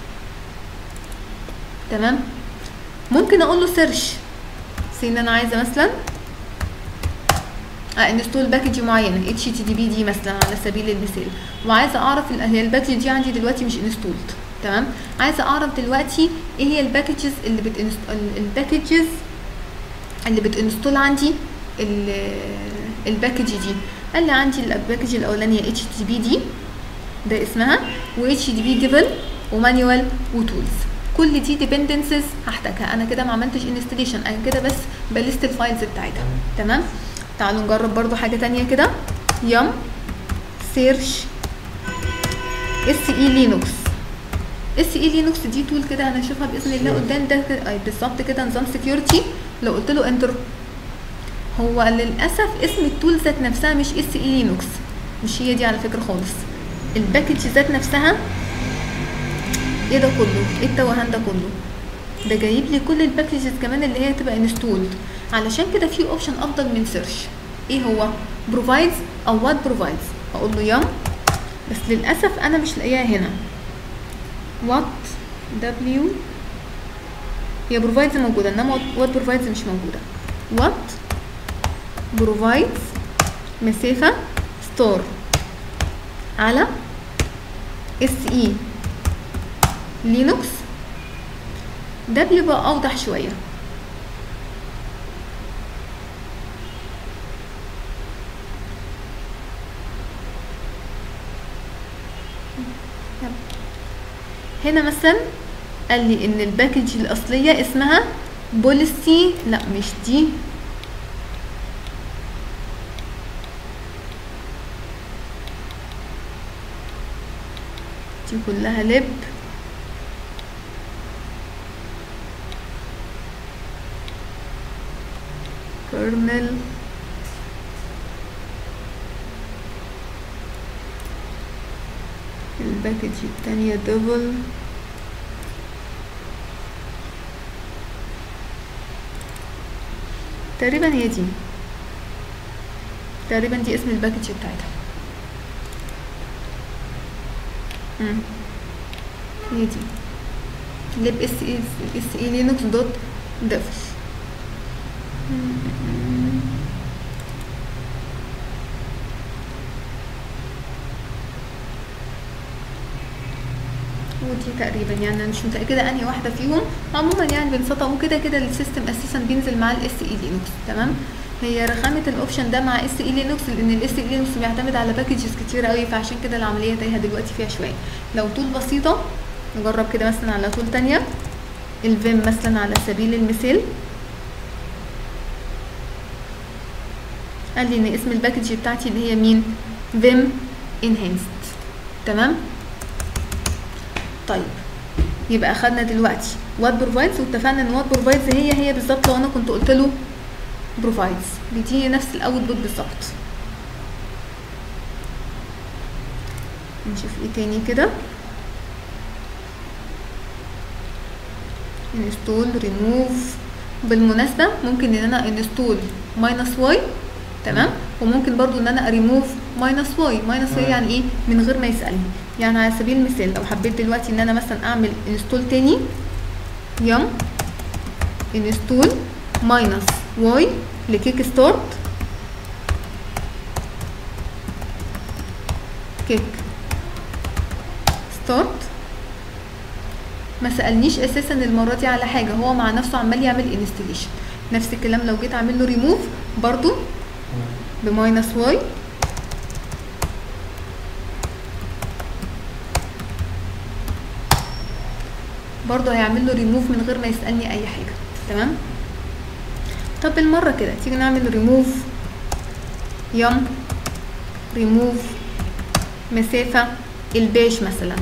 تمام ممكن اقول له سيرش سي ان انا عايزه مثلا انستول باكج معينه اتش تي دي بي دي مثلا على سبيل المثال وعايزه اعرف ال- هي الباكج دي عندي دلوقتي مش انستولد تمام عايزه اعرف دلوقتي ايه هي الباكجز اللي بتنست الباكجز اللي بتنستول عندي ال- الباكج دي قال لي عندي الباكج الاولانيه اتش تي بي دي ده اسمها و اتش دي بي ديفل ومانيوال وتولز كل دي ديبندنسز هحتاجها انا كده ما عملتش انستليشن انا كده بس بلست الفايلز بتاعتها تمام تعالوا نجرب برضو حاجه تانية كده يم سيرش اس اي لينوكس اس اي لينوكس دي تول كده هنشوفها باذن الله قدام ده كده- أي بالظبط كده نظام سكيورتي لو قلت له انتر هو للاسف اسم التول ذات نفسها مش اس اي لينوكس مش هي دي على فكره خالص الباكج ذات نفسها ايه ده كله ايه التوهان ده كله ده جايب لي كل الباكجز كمان اللي هي تبقى انستولد علشان كده في اوبشن افضل من سيرش ايه هو provides او what provides اقول له يم بس للاسف انا مش لاقيها هنا what w هي provides موجوده انما what provides مش موجوده what provides مسافه store على اس اي لينوكس ده بيبقى اوضح شويه هنا مثلا قال لي ان الباكج الاصليه اسمها بوليسي لا مش دي دي كلها لب كرنل الباكج التانية دبل تقريبا هي دي تقريبا دي اسم الباكج بتاعتها مم. هي دي لب اس اي اس اي لينكس دوت ديف ودي تقريبا يعني انا مش متاكده انهي واحده فيهم عموما يعني بنسطه كده كده السيستم اساسا بينزل مع الاس اي لينكس تمام هي رخامه الاوبشن ده مع اس اي لينكس لان الاس اي لينكس بيعتمد على باكجز كتير قوي فعشان كده العمليه تايهه دلوقتي فيها شويه لو طول بسيطه نجرب كده مثلا على طول تانية الفيم مثلا على سبيل المثال قال لي ان اسم الباكج بتاعتي اللي هي مين فيم انهانسد تمام طيب يبقى اخدنا دلوقتي وات بروفايدز واتفقنا ان وات بروفايدز هي هي بالظبط لو انا كنت قلت له بروفايدز بيديني نفس الاوتبوت بالظبط نشوف ايه تاني كده انستول ريموف بالمناسبة ممكن ان انا انستول ماينس واي تمام وممكن برضو ان انا اريموف ماينس واي ماينس واي يعني ايه من غير ما يسالني يعني على سبيل المثال لو حبيت دلوقتي ان انا مثلا اعمل انستول تاني يم انستول ماينس واي لكيك ستارت كيك ستارت ما سالنيش اساسا المره دي على حاجه هو مع نفسه عمال يعمل انستليشن نفس الكلام لو جيت اعمل له ريموف برضو بماينس واي برضه هيعمل له ريموف من غير ما يسالني اي حاجه تمام طب بالمره كده تيجي نعمل ريموف يم ريموف مسافه الباش مثلا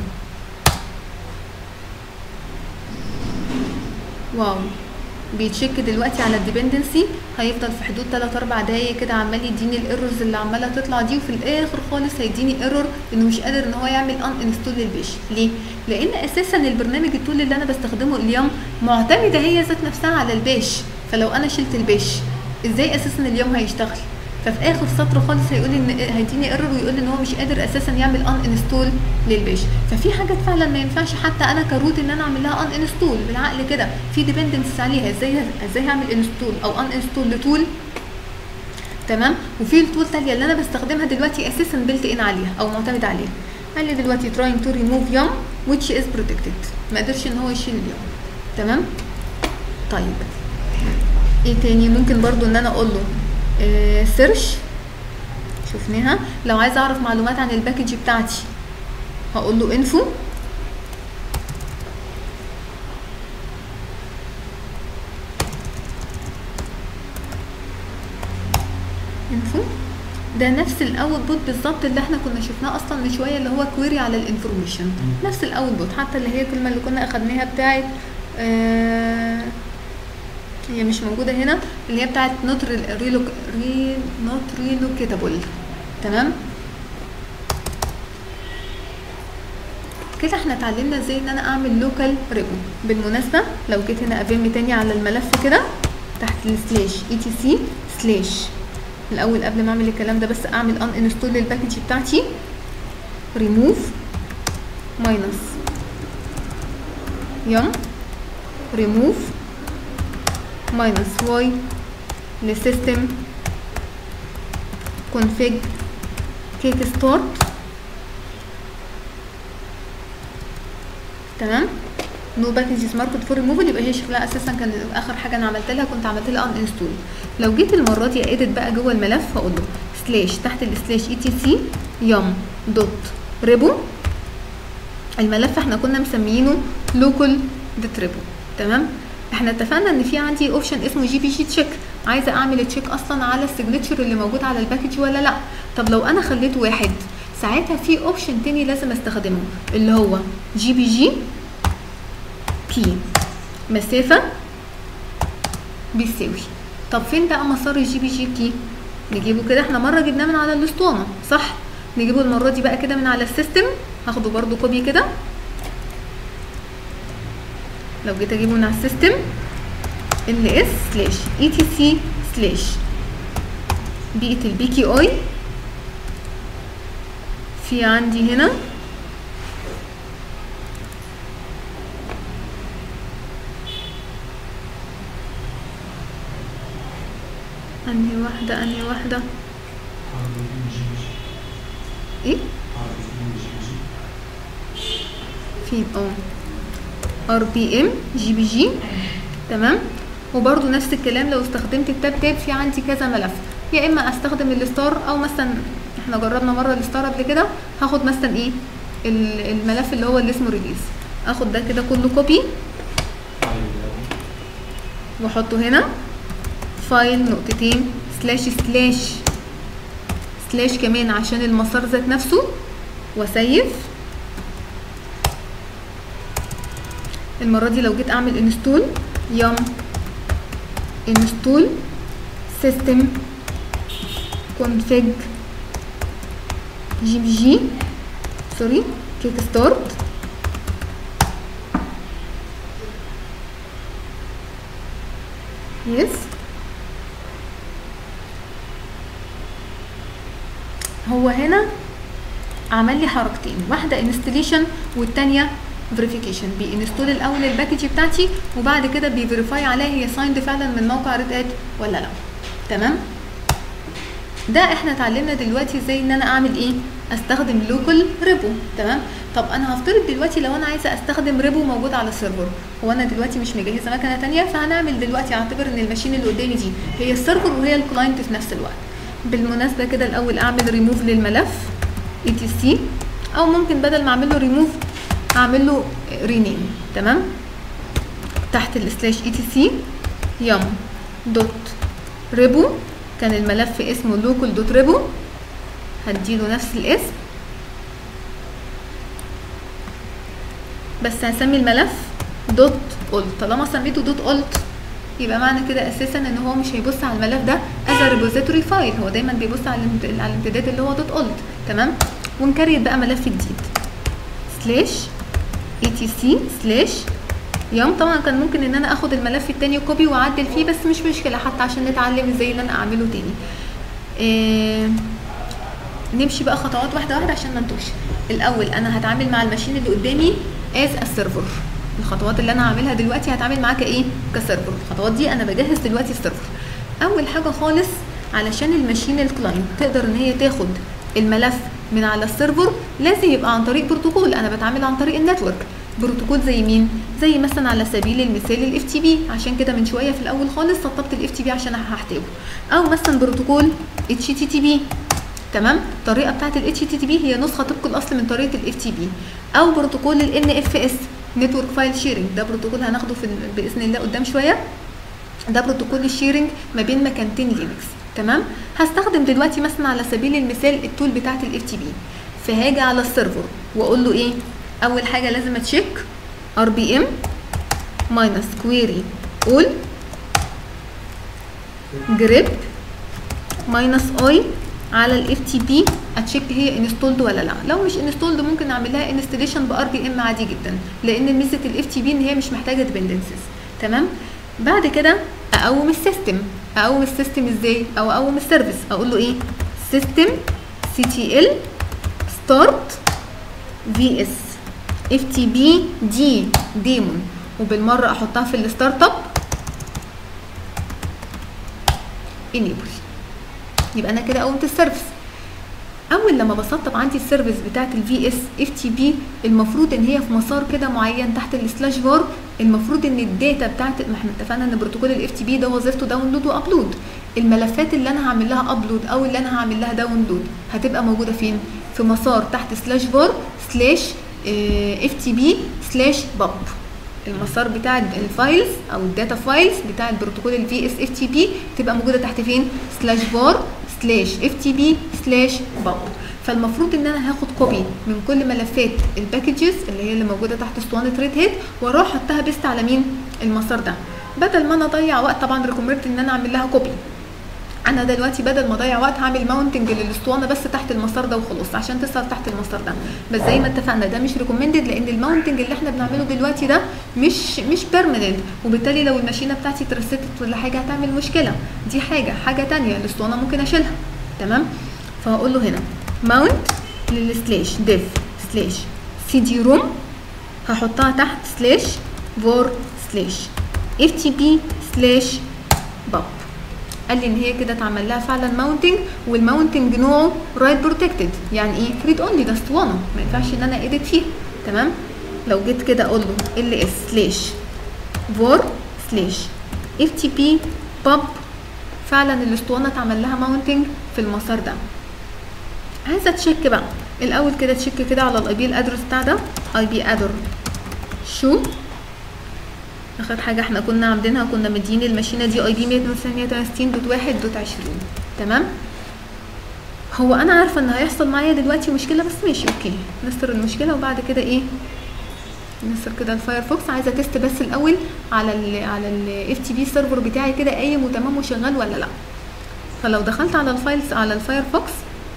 واو بيتشيك دلوقتي على الديبندنسي هيفضل في حدود 3 4 دقايق كده عمال يديني الايرورز اللي عماله تطلع دي وفي الاخر خالص هيديني ايرور انه مش قادر ان هو يعمل ان انستول للبيش ليه لان اساسا البرنامج التول اللي انا بستخدمه اليوم معتمده هي ذات نفسها على البيش فلو انا شلت البيش ازاي اساسا اليوم هيشتغل ففي اخر سطر خالص هيقول ان هيديني ايرور ويقول ان هو مش قادر اساسا يعمل ان انستول للبيش ففي حاجات فعلا ما ينفعش حتى انا كروت ان انا اعمل لها ان انستول بالعقل كده في ديبندنس عليها ازاي ازاي هعمل انستول او ان انستول لتول تمام وفي التول تانية اللي انا بستخدمها دلوقتي اساسا بيلت ان عليها او معتمد عليها قال لي دلوقتي trying to remove يوم which is protected ما قدرش ان هو يشيل اليوم تمام طيب ايه تاني ممكن برضو ان انا اقول له سيرش شفناها لو عايز اعرف معلومات عن الباكج بتاعتي هقول له انفو انفو ده نفس الاوت بوت بالظبط اللي احنا كنا شفناه اصلا من شويه اللي هو كويري على الانفورميشن نفس الاوت بوت حتى اللي هي الكلمه اللي كنا اخدناها بتاعت آه هي مش موجوده هنا اللي هي بتاعت نوت ريلوك ري نوت ريلوكيتابل تمام كده احنا اتعلمنا ازاي ان انا اعمل لوكال ريبو بالمناسبه لو جيت هنا افم تاني على الملف كده تحت السلاش اي تي سي سلاش الاول قبل ما اعمل الكلام ده بس اعمل ان انستول للباكج بتاعتي ريموف ماينس يم ريموف ماينس واي لسيستم config كيك ستارت تمام نو باكجز ماركت فور ريموفل يبقى هي شكلها اساسا كان اخر حاجه انا عملت لها كنت عملت لها ان انستول لو جيت المره دي اديت بقى جوه الملف هقول له سلاش تحت السلاش اي تي سي يم دوت ريبو الملف احنا كنا مسميينه لوكال دوت ريبو تمام احنا اتفقنا ان في عندي اوبشن اسمه جي بي جي تشيك عايزه اعمل تشيك اصلا على السيجنتشر اللي موجود على الباكج ولا لا طب لو انا خليته واحد ساعتها في اوبشن تاني لازم استخدمه اللي هو جي بي جي بي مسافه بيساوي طب فين بقى مسار الجي بي جي بي نجيبه كده احنا مره جبناه من على الاسطوانه صح نجيبه المره دي بقى كده من على السيستم هاخده برده كوبي كده لو جيت اجيبه من على السيستم ال اس سلاش اي تي سي سلاش بيئه البي كي اي في عندي هنا انهي واحده انهي واحده ايه فين اه ار بي ام جي بي جي تمام وبرده نفس الكلام لو استخدمت التاب تاب في عندي كذا ملف يا اما استخدم الستار او مثلا احنا جربنا مره الستار قبل كده هاخد مثلا ايه ال- الملف اللي هو اللي اسمه ريليز اخد ده كده كله كوبي واحطه هنا فايل نقطتين سلاش سلاش سلاش كمان عشان المسار ذات نفسه وسيف المرة دي لو جيت اعمل انستول يم انستول سيستم config جي بي جي سوري كيك ستارت يس هو هنا عمل لي حركتين واحده انستليشن والتانيه فيريفيكيشن بينستول الاول الباكج بتاعتي وبعد كده بيفيريفاي عليها هي سايند فعلا من موقع ريد اد ولا لا تمام ده احنا اتعلمنا دلوقتي ازاي ان انا اعمل ايه استخدم لوكال ريبو تمام طب انا هفترض دلوقتي لو انا عايزه استخدم ريبو موجود على السيرفر هو انا دلوقتي مش مجهزه مكنه تانية فهنعمل دلوقتي اعتبر ان الماشين اللي قدامي دي هي السيرفر وهي الكلاينت في نفس الوقت بالمناسبه كده الاول اعمل ريموف للملف اي تي سي او ممكن بدل ما اعمل له ريموف اعمل له رينيم تمام تحت السلاش اي تي سي يم دوت ريبو كان الملف اسمه لوكال دوت ريبو هديله نفس الاسم بس هسمي الملف دوت اولت طالما سميته دوت اولت يبقى معنى كده اساسا ان هو مش هيبص على الملف ده از ريبوزيتوري فايل هو دايما بيبص على الامت- على الامتداد اللي هو دوت اولت تمام ونكريت بقى ملف جديد سلاش اي تي سي سلاش يوم طبعا كان ممكن ان انا اخد الملف التاني كوبي واعدل فيه بس مش مشكله حتى عشان نتعلم ازاي ان انا اعمله تاني إيه نمشي بقى خطوات واحده واحده عشان ما نتوهش الاول انا هتعامل مع الماشين اللي قدامي از السيرفر الخطوات اللي انا هعملها دلوقتي هتعامل معاه كايه كسيرفر الخطوات دي انا بجهز دلوقتي السيرفر اول حاجه خالص علشان الماشين الكلاينت تقدر ان هي تاخد الملف من على السيرفر لازم يبقى عن طريق بروتوكول انا بتعامل عن طريق النتورك بروتوكول زي مين زي مثلا على سبيل المثال الاف تي بي عشان كده من شويه في الاول خالص سطبت الاف تي بي عشان هحتاجه او مثلا بروتوكول اتش تي تي بي تمام الطريقه بتاعت ال HTTP هي نسخه طبق الاصل من طريقه ال FTP او بروتوكول ال NFS نتورك فايل شيرنج ده بروتوكول هناخده في ال- باذن الله قدام شويه ده بروتوكول الشيرنج ما بين مكانتين لينكس تمام هستخدم دلوقتي مثلا على سبيل المثال التول بتاعت ال FTP فهاجي على السيرفر واقول له ايه اول حاجه لازم اتشيك RPM ماينس كويري all جريب ماينس اي على الاف تي بي اتشيك هي انستولد ولا لا لو مش انستولد ممكن اعمل لها انستليشن بار بي ام عادي جدا لان ميزه الاف تي بي ان هي مش محتاجه ديبندنسز تمام بعد كده اقوم السيستم اقوم السيستم ازاي او اقوم السيرفيس اقول له ايه سيستم سي تي ال ستارت في اس اف تي بي دي ديمون وبالمره احطها في الستارت اب انيبل يبقى انا كده قومت السيرفيس اول لما بسطب عندي السيرفيس بتاعت الفي اس اف تي بي المفروض ان هي في مسار كده معين تحت السلاش فار المفروض ان الداتا بتاعت ما احنا اتفقنا ان بروتوكول الاف تي بي ده وظيفته داونلود وابلود الملفات اللي انا هعمل لها ابلود او اللي انا هعمل لها داونلود هتبقى موجوده فين في مسار تحت سلاش فار سلاش اف تي بي سلاش باب المسار بتاع الفايلز او الداتا فايلز بتاع البروتوكول الفي اس اف تي بي تبقى موجوده تحت فين سلاش فار سلاش اف تي بي سلاش باب فالمفروض ان انا هاخد كوبي من كل ملفات الباكجز اللي هي اللي موجوده تحت اسطوانه ريد هيت واروح احطها بيست على مين المسار ده بدل ما انا اضيع وقت طبعا ريكومرت ان انا اعمل لها كوبي انا دلوقتي بدل ما اضيع وقت هعمل ماونتنج للاسطوانه بس تحت المسار ده وخلاص عشان تصل تحت المسار ده بس زي ما اتفقنا ده مش ريكومندد لان الماونتنج اللي احنا بنعمله دلوقتي ده مش مش بيرمننت وبالتالي لو الماشينه بتاعتي اترستت ولا حاجه هتعمل مشكله دي حاجه حاجه تانية الاسطوانه ممكن اشيلها تمام فهقول له هنا ماونت للسلاش ديف سلاش سي دي روم هحطها تحت سلاش فور سلاش اف تي بي سلاش باب قال لي ان هي كده اتعمل لها فعلا ماونتنج والماونتنج نوعه رايت بروتكتد يعني ايه ريد اونلي ده اسطوانه ما ينفعش ان انا اديت فيها تمام لو جيت كده اقول له ال اس سلاش فور سلاش اف تي بي باب فعلا الاسطوانه اتعمل لها ماونتنج في المسار ده عايزه تشيك بقى الاول كده تشيك كده على الاي بي الادرس بتاع ده اي بي ادر شو اخر حاجه احنا كنا عاملينها كنا مدين الماشينه دي اي بي 168.1.20 تمام هو انا عارفه ان هيحصل معايا دلوقتي مشكله بس ماشي اوكي نستر المشكله وبعد كده ايه نستر كده الفايرفوكس عايزه تيست بس الاول على ال على الاف تي بي سيرفر بتاعي كده قايم وتمام وشغال ولا لا فلو دخلت على الفايلز على الفايرفوكس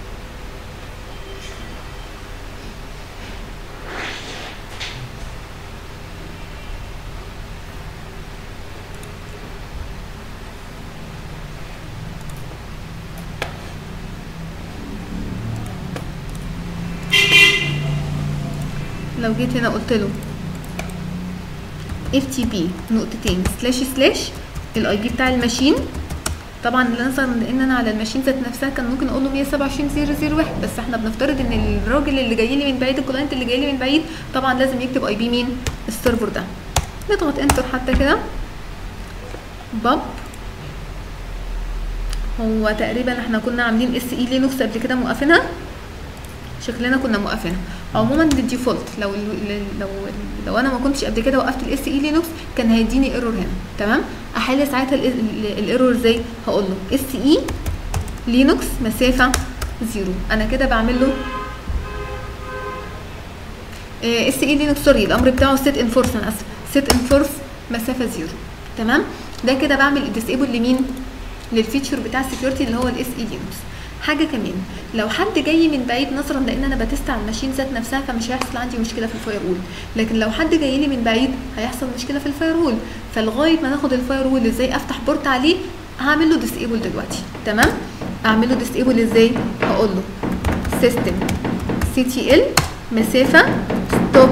لو جيت هنا قلت له اف تي بي نقطتين سلاش سلاش الاي بي بتاع الماشين طبعا نظرا لان انا على الماشين ذات نفسها كان ممكن اقول له 127001 بس احنا بنفترض ان الراجل اللي جاي لي من بعيد الكلاينت اللي جاي لي من بعيد طبعا لازم يكتب اي بي مين السيرفر ده نضغط انتر حتى كده باب هو تقريبا احنا كنا عاملين اس اي لينكس قبل كده موقفينها شكلنا كنا موقفينها عموما بالديفولت لو لو لو انا ما كنتش قبل كده وقفت الاس اي لينكس كان هيديني ايرور هنا تمام احل ساعتها الايرور ازاي هقول له اس اي لينكس مسافه زيرو انا كده بعمل له اس اي لينكس سوري الامر بتاعه سيت انفورس انا اسف سيت انفورس مسافه زيرو تمام ده كده بعمل ديسيبل لمين للفيتشر بتاع السكيورتي اللي هو الاس اي لينكس حاجه كمان لو حد جاي من بعيد نظرا لان انا بتست على الماشين ذات نفسها فمش هيحصل عندي مشكله في الفاير وول لكن لو حد جاي لي من بعيد هيحصل مشكله في الفاير وول فلغايه ما ناخد الفاير وول ازاي افتح بورت عليه هعمل له ديسيبل دلوقتي تمام اعمل له ديسيبل ازاي هقول له سيستم سي تي ال مسافه ستوب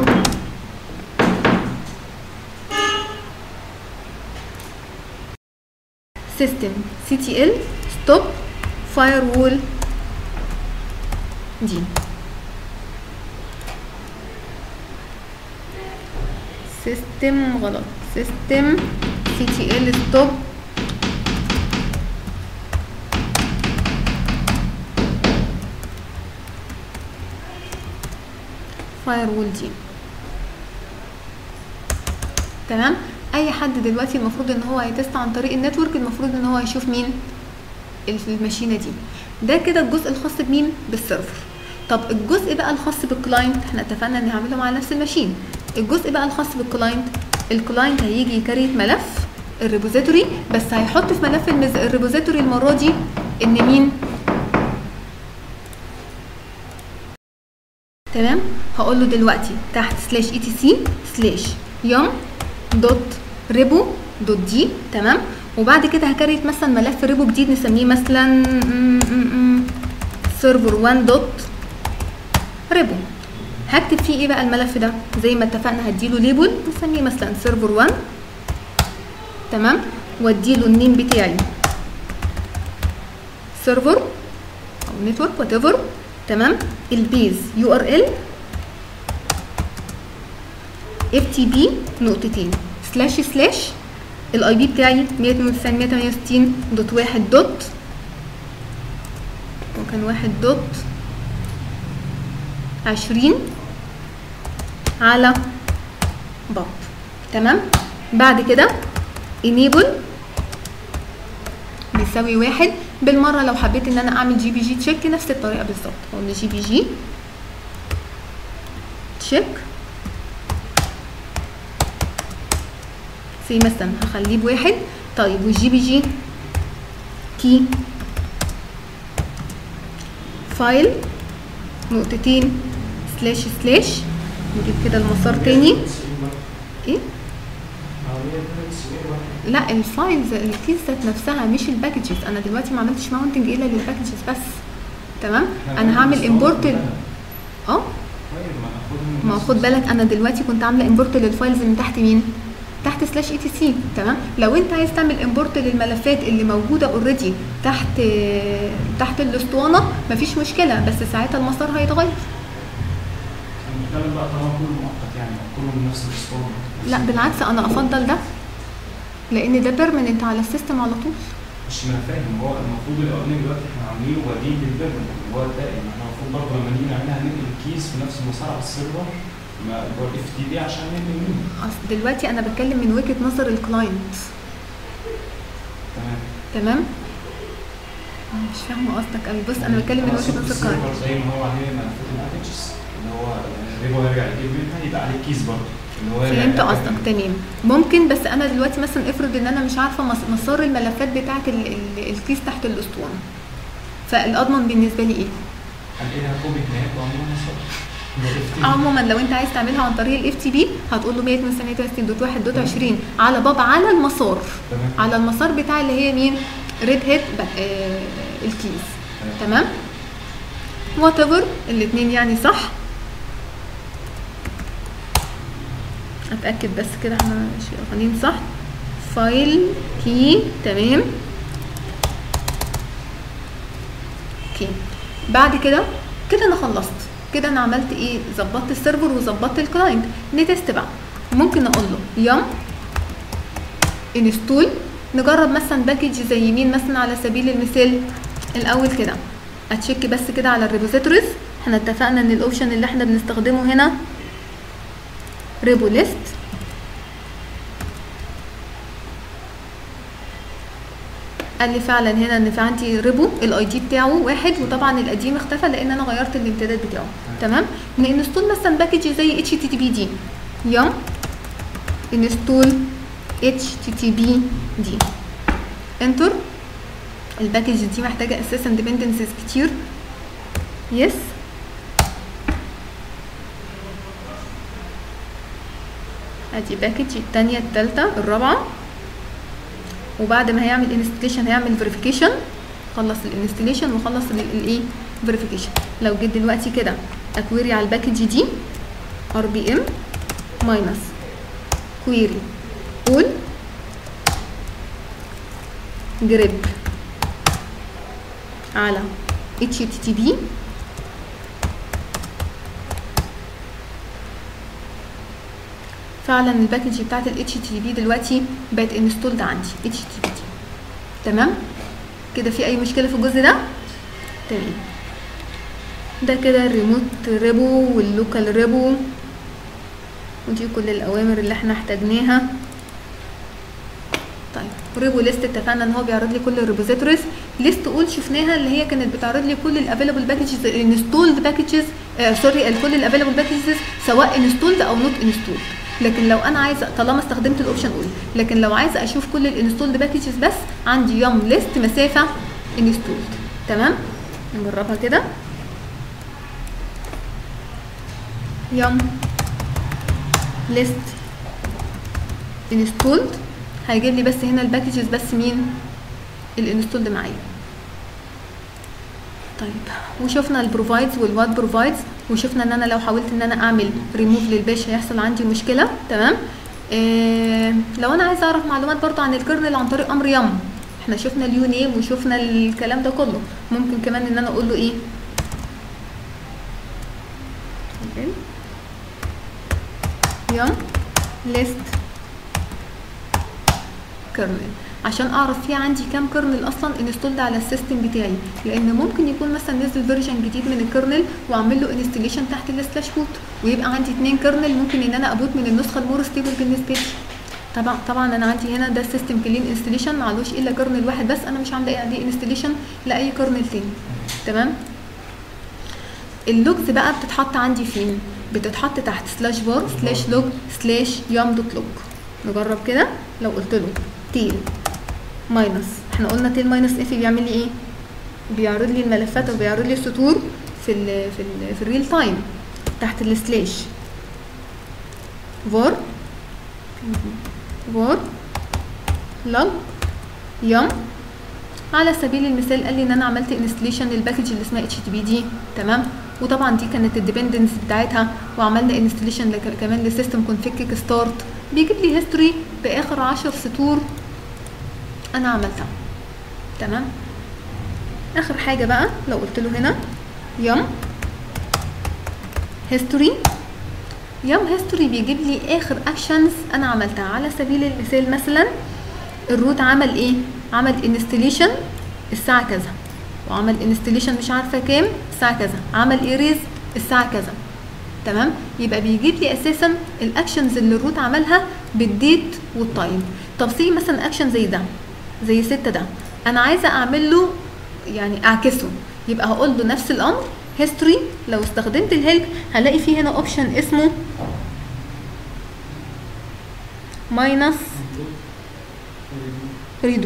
سيستم سي تي ال ستوب فاير وول دي سيستم غلط سيستم سي تي ال ستوب فاير وول دي تمام اي حد دلوقتي المفروض ان هو هيتست عن طريق النتورك المفروض ان هو هيشوف مين الماشينه دي ده كده الجزء الخاص بمين بالسيرفر طب الجزء بقى الخاص بالكلاينت احنا اتفقنا ان هعمله على نفس الماشين الجزء بقى الخاص بالكلاينت الكلاينت هيجي يكريت ملف الريبوزيتوري بس هيحط في ملف المز... الريبوزيتوري المره دي ان مين تمام هقول له دلوقتي تحت سلاش اي تي سي سلاش يوم دوت ريبو دوت دي تمام وبعد كده هكريت مثلا ملف ريبو جديد نسميه مثلا سيرفر 1 دوت ريبو هكتب فيه ايه بقى الملف ده زي ما اتفقنا هديله ليبل نسميه مثلا سيرفر 1 تمام واديله النيم بتاعي سيرفر او نتورك وات ايفر تمام البيز يو ار ال اف تي بي نقطتين سلاش سلاش الاي بي بتاعي 192 دوت واحد دوت وكان واحد دوت عشرين على باب تمام بعد كده enable بيساوي واحد بالمرة لو حبيت ان انا اعمل جي بي جي تشيك نفس الطريقة بالظبط اقول جي بي جي تشيك سي مثلا هخليه بواحد طيب والجي بي جي كي فايل نقطتين سلاش سلاش نجيب كده المسار تاني ايه لا الفايلز الكيس ذات نفسها مش الباكجز انا دلوقتي ما عملتش ماونتنج الا للباكجز بس تمام انا هعمل امبورت اه ما خد بالك انا دلوقتي كنت عامله امبورت للفايلز من تحت مين تحت سلاش اي تي سي تمام لو انت عايز تعمل امبورت للملفات اللي موجوده اوريدي تحت تحت الاسطوانه مفيش مشكله بس ساعتها المسار هيتغير بنتكلم بقى طالما كله مؤقت يعني أو كله من نفس الاسطوانه لا بالعكس انا افضل ده لان ده بيرمننت على السيستم على طول مش ما انا فاهم هو المفروض الاولاني دلوقتي احنا عاملينه بديل للبيرمنت اللي هو الدائم احنا المفروض برضه لما نيجي نعملها هننقل الكيس في نفس المسار على السيرفر ما هو الاف تي بي عشان ننقل منه اصل دلوقتي انا بتكلم من وجهه نظر الكلاينت تمام تمام أنا مش فاهمه قصدك قوي بص انا بتكلم من وجهه نظر الكلاينت السيرفر زي ما هو عليه ملفات الباكجز اللي هو الريبو يرجع يجيب منها يبقى عليه كيس برضه اللي هو يرجع فهمت يعمل- قصدك تمام ممكن بس انا دلوقتي مثلا افرض ان انا مش عارفه مس- مسار الملفات بتاعه ال- ال- الكيس تحت الاسطوانه فالاضمن بالنسبه لي ايه هنقلها كوبي هناك وعملها مسار يبقى FTP. عموما لو انت عايز تعملها عن طريق الاف تي بي هتقول له 192.1.20 على باب على المسار تمام على المسار بتاع اللي هي مين ريد هيت الكيز تمام وات ايفر الاثنين يعني صح اتاكد بس كده احنا شغالين صح فايل كي تمام اوكي بعد كده كده انا خلصت كده انا عملت ايه ظبطت السيرفر وظبطت الكلاينت نتست بقى ممكن اقول له يم انستول نجرب مثلا باكج زي مين مثلا على سبيل المثال الاول كده اتشيك بس كده على الريبوزيتوريز احنا اتفقنا ان الاوبشن اللي احنا بنستخدمه هنا ريبو ليست قال لي فعلا هنا ان في عندي ريبو الاي دي بتاعه واحد وطبعا القديم اختفى لان انا غيرت الامتداد بتاعه تمام ننستول مثلا باكج زي اتش تي تي بي دي يم انستول اتش تي تي بي دي انتر الباكج دي محتاجه اساسا ديبندنسز كتير يس ادي باكج التانية التالتة الرابعة وبعد ما هيعمل انستليشن هيعمل فيريفيكيشن خلص الانستليشن وخلص الايه فيريفيكيشن لو جيت دلوقتي كده اكويري على الباكج دي ار بي ام ماينس كويري اول جريب على اتش تي تي بي فعلا الباكج بتاعت ال HTTP دلوقتي بقت انستولد عندي HTTP دي تمام كده في اي مشكله في الجزء ده تمام ده كده الريموت ريبو واللوكال ريبو ودي كل الاوامر اللي احنا احتاجناها طيب ريبو ليست اتفقنا ان هو بيعرض لي كل الريبوزيتوريز ليست اول شفناها اللي هي كانت بتعرض لي كل الافيلابل باكجز الانستولد باكجز سوري كل الافيلابل باكجز سواء انستولد او نوت انستولد لكن لو انا عايزه طالما استخدمت الاوبشن اول لكن لو عايزه اشوف كل الانستولد باكجز بس عندي يوم ليست مسافه انستولد تمام نجربها كده يوم ليست انستولد هيجيب لي بس هنا الباكجز بس مين الانستولد معايا طيب وشفنا البروفايدز والوات بروفايدز وشفنا ان انا لو حاولت ان انا اعمل ريموف للباش هيحصل عندي مشكله تمام إيه لو انا عايزه اعرف معلومات برضو عن الكيرنل عن طريق امر يم احنا شفنا اليو نيم وشفنا الكلام ده كله ممكن كمان ان انا اقول له ايه يم ليست كيرنل عشان اعرف في عندي كام كيرنل اصلا انستولد على السيستم بتاعي لان ممكن يكون مثلا نزل فيرجن جديد من الكيرنل واعمل له انستليشن تحت السلاش بوت ويبقى عندي اتنين كيرنل ممكن ان انا ابوت من النسخه المور ستيبل بالنسبه لي طبعا طبعا انا عندي هنا ده السيستم كلين انستليشن معلوش الا كيرنل واحد بس انا مش عامله عليه انستليشن لاي كيرنل تاني تمام اللوجز بقى بتتحط عندي فين بتتحط تحت سلاش بار سلاش لوج سلاش يام دوت لوج نجرب كده لو قلت له تيل ماينس احنا قلنا تيل ماينس اف بيعمل لي ايه بيعرض لي الملفات وبيعرض لي السطور في ال في ال في الريل تايم تحت السلاش فور فور لوج يم على سبيل المثال قال لي ان انا عملت انستليشن للباكج اللي اسمها اتش تي بي دي تمام وطبعا دي كانت الديبندنس بتاعتها وعملنا انستليشن كمان لسيستم كونفيج كيك ستارت بيجيب لي هيستوري باخر 10 سطور انا عملتها تمام اخر حاجه بقى لو قلت له هنا يم هيستوري يم هيستوري بيجيب لي اخر اكشنز انا عملتها على سبيل المثال مثلا الروت عمل ايه عمل انستليشن الساعه كذا وعمل انستليشن مش عارفه كام الساعه كذا عمل ايريز الساعه كذا تمام يبقى بيجيب لي اساسا الاكشنز اللي الروت عملها بالديت والتايم طب سي مثلا اكشن زي ده زي ستة ده انا عايزه اعمل له يعني اعكسه يبقى هقول له نفس الامر هيستوري لو استخدمت الهيلب هلاقي فيه هنا اوبشن اسمه ماينس ريدو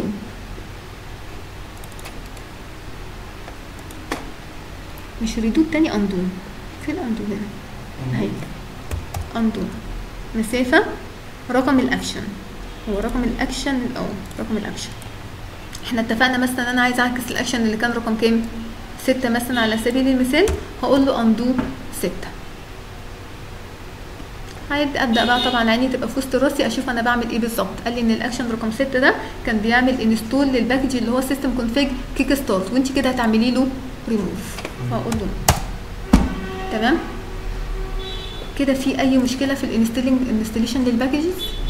مش ريدو التاني اندو فين اندو هنا اهي اندو مسافة رقم الاكشن هو رقم الاكشن اه رقم الاكشن احنا اتفقنا مثلا انا عايزه اعكس الاكشن اللي كان رقم كام ستة مثلا على سبيل المثال هقول له اندو ستة هيبدا ابدا بقى طبعا عيني تبقى في وسط راسي اشوف انا بعمل ايه بالظبط قال لي ان الاكشن رقم 6 ده كان بيعمل انستول للباكج اللي هو سيستم كونفيج كيك ستارت وانت كده هتعملي له ريموف فاقول له تمام كده في اي مشكله في الانستلينج انستليشن للباكجز